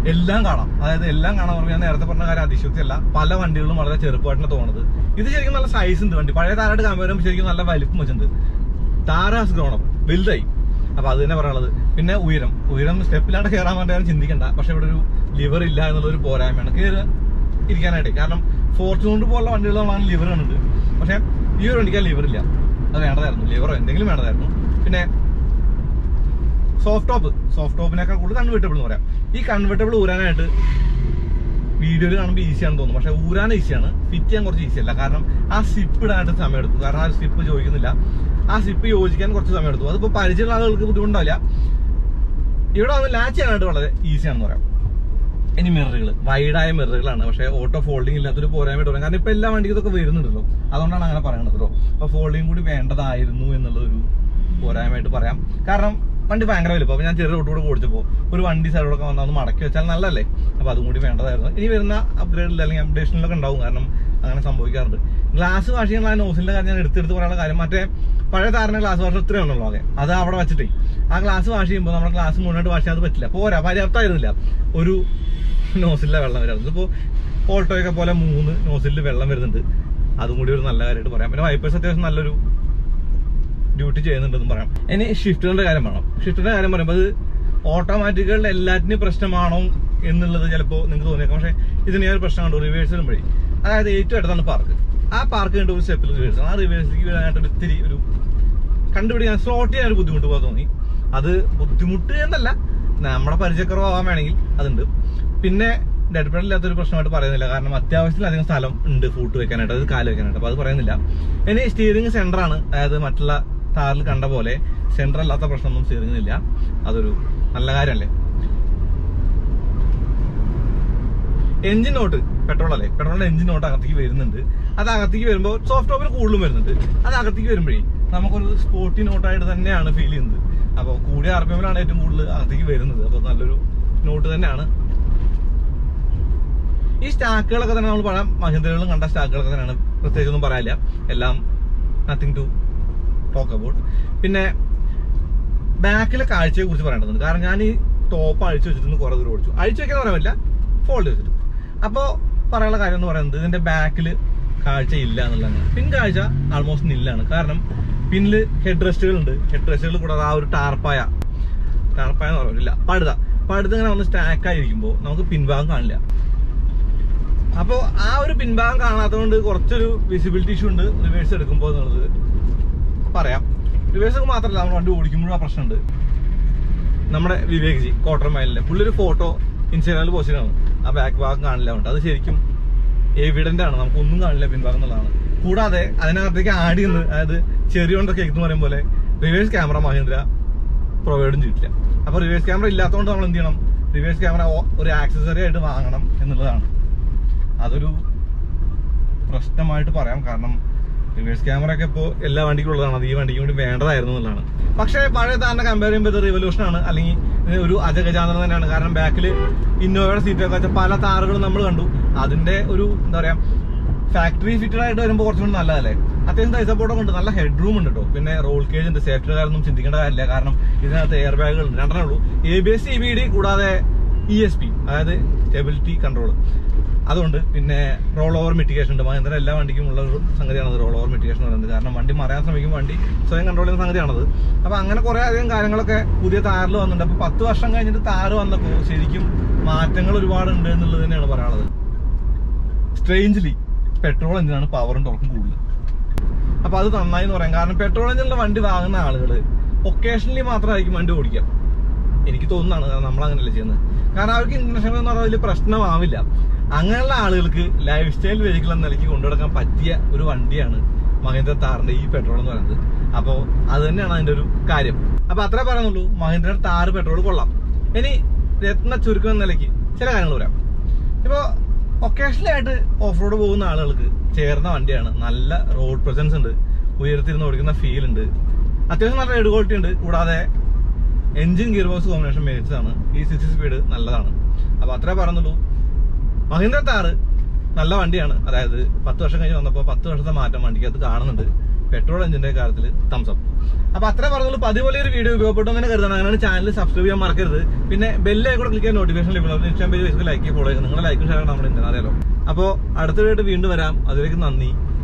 എല്ലാം കാണാം അതായത് എല്ലാം കാണാൻ പറഞ്ഞാൽ ഞാൻ നേരത്തെ പറഞ്ഞ കാര്യം അതിശക്തിയല്ല പല വണ്ടികളും വളരെ ചെറുപ്പമായിട്ടാണ് തോന്നുന്നത് ഇത് ശരിക്കും നല്ല സൈസ് ഉണ്ട് വണ്ടി പഴയ താരായിട്ട് കമ്പയർ ചെയ്യുമ്പോൾ ശരിക്കും നല്ല വലിപ്പം വെച്ചിട്ടുണ്ട് താരാസ് ഗ്രോണം വലുതായി അപ്പൊ അത് തന്നെ പറയാനുള്ളത് പിന്നെ ഉയരം ഉയരം സ്റ്റെപ്പിലാണ്ട് കയറാൻ വേണ്ടി ചിന്തിക്കണ്ട പക്ഷെ ഇവിടെ ഒരു ലിവർ ഇല്ല എന്നുള്ള ഒരു പോരായ്മയാണ് കയറി ഇരിക്കാനായിട്ട് കാരണം ഫോർച്യൂണർ പോലുള്ള വണ്ടികൾ നമ്മളാണ് ലിവർ കണ്ടിട്ട് പക്ഷെ ഈ ഒരു വണ്ടിക്ക് ലിവർ ഇല്ല അത് വേണ്ടതായിരുന്നു ലിവറോ എന്തെങ്കിലും വേണ്ടതായിരുന്നു പിന്നെ സോഫ്റ്റ് ടോപ്പ് സോഫ്റ്റ് ടോപ്പിനേക്കാൾ കൂടുതൽ കൺവെർട്ടബിൾ എന്ന് പറയാം ഈ കൺവെർട്ടബിൾ ഊരാനായിട്ട് വീഡിയോയിൽ കാണുമ്പോൾ ഈസിയാണെന്ന് തോന്നുന്നു പക്ഷെ ഊരാൻ ഈസിയാണ് ഫിറ്റ് ചെയ്യാൻ കുറച്ച് ഈസി അല്ല കാരണം ആ സിപ്പ് ഇടാനായിട്ട് സമയം എടുത്തു കാരണം ആ സിപ്പ് ചോദിക്കുന്നില്ല ആ സിപ്പ് യോജിക്കാൻ കുറച്ച് സമയം എടുത്തു അതിപ്പോൾ പരിചയമുള്ള ആളുകൾക്ക് ബുദ്ധിമുട്ടാവില്ല ഇവിടെ വന്ന് ലാച്ച് ചെയ്യാനായിട്ട് വളരെ ഈസിയാണെന്ന് പറയാം ഇനി മിററുകൾ വൈഡായ മിററുകളാണ് പക്ഷേ ഓട്ടോ ഫോൾഡിംഗ് ഇല്ലാത്തൊരു പോരായ്മ പറയാം കാരണം ഇപ്പൊ എല്ലാ വണ്ടിക്കും ഇതൊക്കെ വരുന്നുണ്ടല്ലോ അതുകൊണ്ടാണ് അങ്ങനെ പറയുന്നത് കേട്ടോ അപ്പൊ ഫോൾഡിംഗ് കൂടി വേണ്ടതായിരുന്നു എന്നുള്ളതൊരു പോരായ്മയായിട്ട് പറയാം കാരണം വണ്ടി ഭയങ്കര വലുപ്പം അപ്പൊ ഞാൻ ചെറിയ റോഡ് കൂടെ ഓടിച്ചപ്പോൾ ഒരു വണ്ടി സൈഡോടൊക്കെ വന്നാൽ ഒന്ന് മടക്കി വെച്ചാൽ നല്ലല്ലേ അപ്പൊ അതും കൂടി വേണ്ടതായിരുന്നു ഇനി വരുന്ന അപ്ഗ്രേഡിൽ അല്ലെങ്കിൽ അപ്ഡേഷനിലൊക്കെ ഉണ്ടാവും കാരണം അങ്ങനെ സംഭവിക്കാറുണ്ട് ഗ്ലാസ് വാഷ് ചെയ്യാനുള്ള ആ നോസിന്റെ കാര്യം ഞാൻ എടുത്തെടുത്ത് പറയാനുള്ള കാര്യം മറ്റേ പഴയ താറിന്റെ ഗ്ലാസ് വാഷ് ഇത്രയേ ഉള്ളൂ ആകെ അത് അവിടെ വെച്ചിട്ടേ ആ ഗ്ലാസ് വാഷ് ചെയ്യുമ്പോൾ നമ്മുടെ ഗ്ലാസ് മുന്നോട്ട് വാഷ് ചെയ്യാൻ അത് പറ്റില്ല പോരാ പര്യാപ്തമായിരുന്നില്ല ഒരു നോസിലെ വെള്ളം വരുന്നത് ഇപ്പോൾ ഓൾട്ടോയൊക്കെ പോലെ മൂന്ന് നോസിലിൽ വെള്ളം വരുന്നുണ്ട് അതും കൂടി ഒരു നല്ല കാര്യമായിട്ട് പറയാം പിന്നെ വൈപ്പേഴ്സ് അത്യാവശ്യം നല്ലൊരു ഡ്യൂട്ടി ചെയ്യുന്നുണ്ടെന്ന് പറയാം ഇനി ഷിഫ്റ്ററിന്റെ കാര്യം പറയാം ഷിഫ്റ്ററിന്റെ കാര്യം പറയുമ്പോൾ അത് ഓട്ടോമാറ്റിക്കുകളുടെ എല്ലാറ്റിനും പ്രശ്നമാണോ എന്നുള്ളത് ചിലപ്പോൾ നിങ്ങൾക്ക് തോന്നിയേക്കാം പക്ഷേ ഇതിന് ഞാൻ ഒരു പ്രശ്നം കണ്ടു റിവേഴ്സിലും വഴി അതായത് ഏറ്റവും അടുത്താണ് പാർക്ക് ആ പാർക്ക് കണ്ട് ഒരു സ്റ്റെപ്പിൽ റിവേഴ്സ് ആ റിവേഴ്സിലേക്ക് വരാനായിട്ട് ഒരു ഇത്തിരി ഒരു കണ്ടുപിടിക്കാൻ സ്ലോട്ട് ചെയ്യാൻ ഒരു ബുദ്ധിമുട്ട് പോലെ തോന്നി അത് ബുദ്ധിമുട്ട് എന്നല്ല നമ്മുടെ പരിചയക്കുറവാൻ വേണമെങ്കിൽ അതുണ്ട് പിന്നെ ഡെഡ് പെഡൽ ഇല്ലാത്തൊരു പ്രശ്നമായിട്ട് പറയുന്നില്ല കാരണം അത്യാവശ്യത്തിലധികം സ്ഥലം ഉണ്ട് ഫൂട്ട് വെക്കാനായിട്ട് അത് കാല് വെക്കാനായിട്ട് അപ്പൊ അത് പറയുന്നില്ല ഇനി സ്റ്റിയറിംഗ് സെന്റർ ആണ് അതായത് മറ്റുള്ള താറിൽ കണ്ട പോലെ സെന്റർ അല്ലാത്ത പ്രശ്നമൊന്നും സ്റ്റിയറിംഗിനില്ല അതൊരു നല്ല കാര്യമല്ലേ എഞ്ചിൻ നോട്ട് പെട്രോൾ അല്ലേ പെട്രോളിന്റെ എഞ്ചിൻ നോട്ട് അകത്തേക്ക് വരുന്നുണ്ട് അത് അകത്തേക്ക് വരുമ്പോൾ സോഫ്റ്റ് ടോപ്പിൽ കൂടുതലും വരുന്നുണ്ട് അത് അകത്തേക്ക് വരുമ്പോഴേ നമുക്കൊരു സ്പോർട്ടി നോട്ടായിട്ട് തന്നെയാണ് ഫീൽ ചെയ്യുന്നത് അപ്പോൾ കൂടിയ ആർ പി എമ്മിലാണ് ഏറ്റവും കൂടുതൽ അകത്തേക്ക് വരുന്നത് അപ്പോൾ നല്ലൊരു നോട്ട് തന്നെയാണ് ഈ സ്റ്റാക്കുകളൊക്കെ തന്നെ നമ്മൾ പല മഹീന്ദ്രകളിലും കണ്ട സ്റ്റാക്കുകളൊക്കെ തന്നെയാണ് പ്രത്യേകിച്ച് ഒന്നും പറയാനില്ല എല്ലാം നത്തിങ് ടു ടോക്ക് അബൌട്ട് പിന്നെ ബാക്കിലെ കാഴ്ചയെ കുറിച്ച് പറയേണ്ടതുണ്ട് കാരണം ഞാൻ ഈ ടോപ്പ് അഴിച്ചു വെച്ചിട്ട് കുറെ ദൂരം ഓടിച്ചു അഴിച്ചു വെക്കാൻ പറയാൻ പറ്റില്ല ഫോൾഡ് വെച്ചിട്ട് അപ്പോൾ പറയാനുള്ള കാര്യം എന്ന് പറയുന്നത് ഇതിന്റെ ബാക്കിൽ കാഴ്ച ഇല്ല എന്നുള്ളതാണ് പിൻ കാഴ്ച ആൾമോസ്റ്റ് നില്ലാണ് കാരണം പിന്നിൽ ഹെഡ് റെസ്റ്റുകൾ ഉണ്ട് ഹെഡ് റെസ്റ്റുകൾ കൂടാതെ ആ ഒരു ടാർപ്പായ ടാർപ്പായ എന്ന് പറയുന്നില്ല പഴുത പഴുത ഇങ്ങനെ വന്ന് സ്റ്റാക്ക് ആയിരിക്കുമ്പോൾ നമുക്ക് പിൻഭാഗം കാണില്ല അപ്പോൾ ആ ഒരു പിൻഭാഗം കാണാത്തതുകൊണ്ട് കുറച്ചൊരു വിസിബിലിറ്റി ഇഷ്യൂ ഉണ്ട് റിവേഴ്സ് എടുക്കുമ്പോൾ എന്നുള്ളത് പറയാം റിവേഴ്സ് ഒക്കെ മാത്രമല്ല നമ്മൾ വണ്ടി ഓടിക്കുമ്പോഴും ആ പ്രശ്നമുണ്ട് നമ്മുടെ വിവേക് ജി ക്വാർട്ടർ മൈലിലെ പുള്ളി ഒരു ഫോട്ടോ ഇൻസ്റ്റാഗ്രാമിൽ പോസ്റ്റ് ചെയ്യണം ആ ബാക്ക് ഭാഗം കാണില്ല ഉണ്ട് അത് ശരിക്കും എവിഡന്റ് ആണ് നമുക്ക് ഒന്നും കാണില്ല പിൻഭാഗം എന്നുള്ളതാണ് കൂടാതെ അതിനകത്തേക്ക് ആഡ് ചെയ്യുന്നത് അതായത് ചെറിയോണ്ടൊക്കെ എന്ന് പറയും പോലെ റിവേഴ്സ് ക്യാമറ മഹീന്ദ്ര പ്രൊവൈഡും ചെയ്തിട്ടില്ല അപ്പൊ റിവേഴ്സ് ക്യാമറ ഇല്ലാത്തതുകൊണ്ട് നമ്മൾ എന്ത് ചെയ്യണം റിവേഴ്സ് ക്യാമറ ഒരു ആക്സസറി ആയിട്ട് വാങ്ങണം എന്നുള്ളതാണ് അതൊരു പ്രശ്നമായിട്ട് പറയാം കാരണം റിവേഴ്സ് ക്യാമറ ഒക്കെ ഇപ്പോൾ എല്ലാ വണ്ടിക്കും ഉള്ളതാണ് അത് ഈ വണ്ടിക്കും കൂടി വേണ്ടതായിരുന്നു എന്നുള്ളതാണ് പക്ഷേ പഴയ താറിനെ കമ്പയർ ചെയ്യുമ്പോൾ ഇത് റിവല്യൂഷൻ ആണ് അല്ലെങ്കിൽ ഇത് ഒരു അജഗജാന്തരം തന്നെയാണ് കാരണം ബാക്കിൽ ഇന്നോവയുടെ സീറ്റൊക്കെ വെച്ച പല താറുകളും നമ്മൾ കണ്ടു അതിന്റെ ഒരു എന്താ പറയാ ഫാക്ടറി ഫിറ്റഡ് ആയിട്ട് വരുമ്പോൾ കുറച്ചുകൂടി നല്ലതല്ലേ അത്യാവശ്യം സൈസ് സപ്പോർട്ടൊക്കെ ഉണ്ട് നല്ല ഹെഡ് റൂം ഉണ്ട് കേട്ടോ പിന്നെ റോൾ കേജ് ഉണ്ട് സേഫ്റ്റി കാര്യമൊന്നും ചിന്തിക്കേണ്ട കാര്യമില്ല കാരണം ഇതിനകത്ത് എയർ ബാഗുകൾ ഉണ്ട് രണ്ടെണ്ണേ ഉള്ളൂ A B S C B D കൂടാതെ ഇ എസ് പി അതായത് സ്റ്റെബിലിറ്റി കൺട്രോൾ അതുകൊണ്ട് പിന്നെ റോൾ ഓവർ മിറ്റിഗേഷൻ ഉണ്ട് മഹേന്ദ്ര എല്ലാ വണ്ടിക്കും ഉള്ള ഒരു സംഗതിയാണത് റോൾ ഓവർ മിറ്റിഗേഷൻ എന്ന് പറയുന്നത് കാരണം വണ്ടി മറയാൻ ശ്രമിക്കുമ്പോൾ വണ്ടി സ്വയം കൺട്രോൾ ചെയ്യുന്ന സംഗതിയാണത് അപ്പൊ അങ്ങനെ കുറെ അധികം കാര്യങ്ങളൊക്കെ പുതിയ താറിൽ വന്നിട്ടുണ്ട് അപ്പൊ പത്ത് വർഷം കഴിഞ്ഞിട്ട് താറ് വന്നപ്പോൾ ശരിക്കും മാറ്റങ്ങൾ ഒരുപാടുണ്ട് എന്നുള്ളത് തന്നെയാണ് പറയാനുള്ളത് സ്ട്രേഞ്ച്ലി പെട്രോൾ എഞ്ചിനാണ് പവറും ടോർക്കും കൂടുതൽ അപ്പൊ അത് നന്നായി എന്ന് പറയാം കാരണം പെട്രോൾ എഞ്ചിനുള്ള വണ്ടി വാങ്ങുന്ന ആളുകൾ ഒക്കേഷണലി മാത്രമായിരിക്കും വണ്ടി ഓടിക്കാം എനിക്ക് തോന്നുന്നതാണ് കാരണം നമ്മൾ അങ്ങനെയല്ല ചെയ്യുന്നത് കാരണം അവർക്ക് ഇന്റർനാഷണൽ എന്ന് പറഞ്ഞാൽ വലിയ പ്രശ്നമാവില്ല അങ്ങനെയുള്ള ആളുകൾക്ക് ലൈഫ് സ്റ്റൈൽ വെഹിക്കിൾ എന്ന നിലയ്ക്ക് കൊണ്ടുനടക്കാൻ പറ്റിയ ഒരു വണ്ടിയാണ് മഹീന്ദ്ര താറിന്റെ ഈ പെട്രോൾ എന്ന് പറയുന്നത് അപ്പോൾ അത് തന്നെയാണ് അതിന്റെ ഒരു കാര്യം അപ്പൊ അത്രേ പറയുന്നുള്ളൂ മഹീന്ദ്ര താറ് പെട്രോൾ കൊള്ളാം ഇനി രത്ന ചുരുക്കം എന്ന നിലയ്ക്ക് ചില കാര്യങ്ങൾ പറയാം ഇപ്പോ ഒക്കേഷണലി ആയിട്ട് ഓഫ് റോഡ് പോകുന്ന ആളുകൾക്ക് ചേർന്ന വണ്ടിയാണ് നല്ല റോഡ് പ്രസൻസ് ഉണ്ട് ഉയരത്തിരുന്ന് ഓടിക്കുന്ന ഫീൽ ഉണ്ട് അത്യാവശ്യം നല്ല റൈഡ് ക്വാളിറ്റി ഉണ്ട് കൂടാതെ എഞ്ചിൻ ഗിയർ ബോക്സ് കോമ്പിനേഷൻ മികച്ചതാണ് ഈ സിക്സ്റ്റി സ്പീഡ് നല്ലതാണ് അപ്പൊ അത്രേ പറയുന്നുള്ളൂ മഹീന്ദ്ര താറ് നല്ല വണ്ടിയാണ് അതായത് പത്ത് വർഷം കഴിഞ്ഞ് വന്നപ്പോൾ പത്ത് വർഷത്തെ മാറ്റം വണ്ടിക്ക് അത് കാണുന്നുണ്ട് പെട്രോൾ എഞ്ചിന്റെ കാര്യത്തിൽ തംസം അപ്പൊ അത്ര പറഞ്ഞുള്ളൂ അപ്പൊ അതുപോലെ ഒരു വീഡിയോ ഉപയോഗപ്പെട്ടു അങ്ങനെ കരുതണം അങ്ങനെയാണ് ചാനൽ സബ്സ്ക്രൈബ് ചെയ്യാൻ മറക്കരുത് പിന്നെ ബെല്ലെ കൂടെ ക്ലിക്ക് ചെയ്യാൻ നോട്ടിഫിക്കേഷൻ ലഭിക്കണം Instagram page Facebook like follow ചെയ്യുക നിങ്ങളുടെ ലൈക്കും ഷെയർ നമ്മുടെ ഇന്ത്യൻ അറിയാലോ അപ്പോൾ അടുത്ത വീഡിയോ വീണ്ടും വരാം അതിലേക്ക് നന്ദി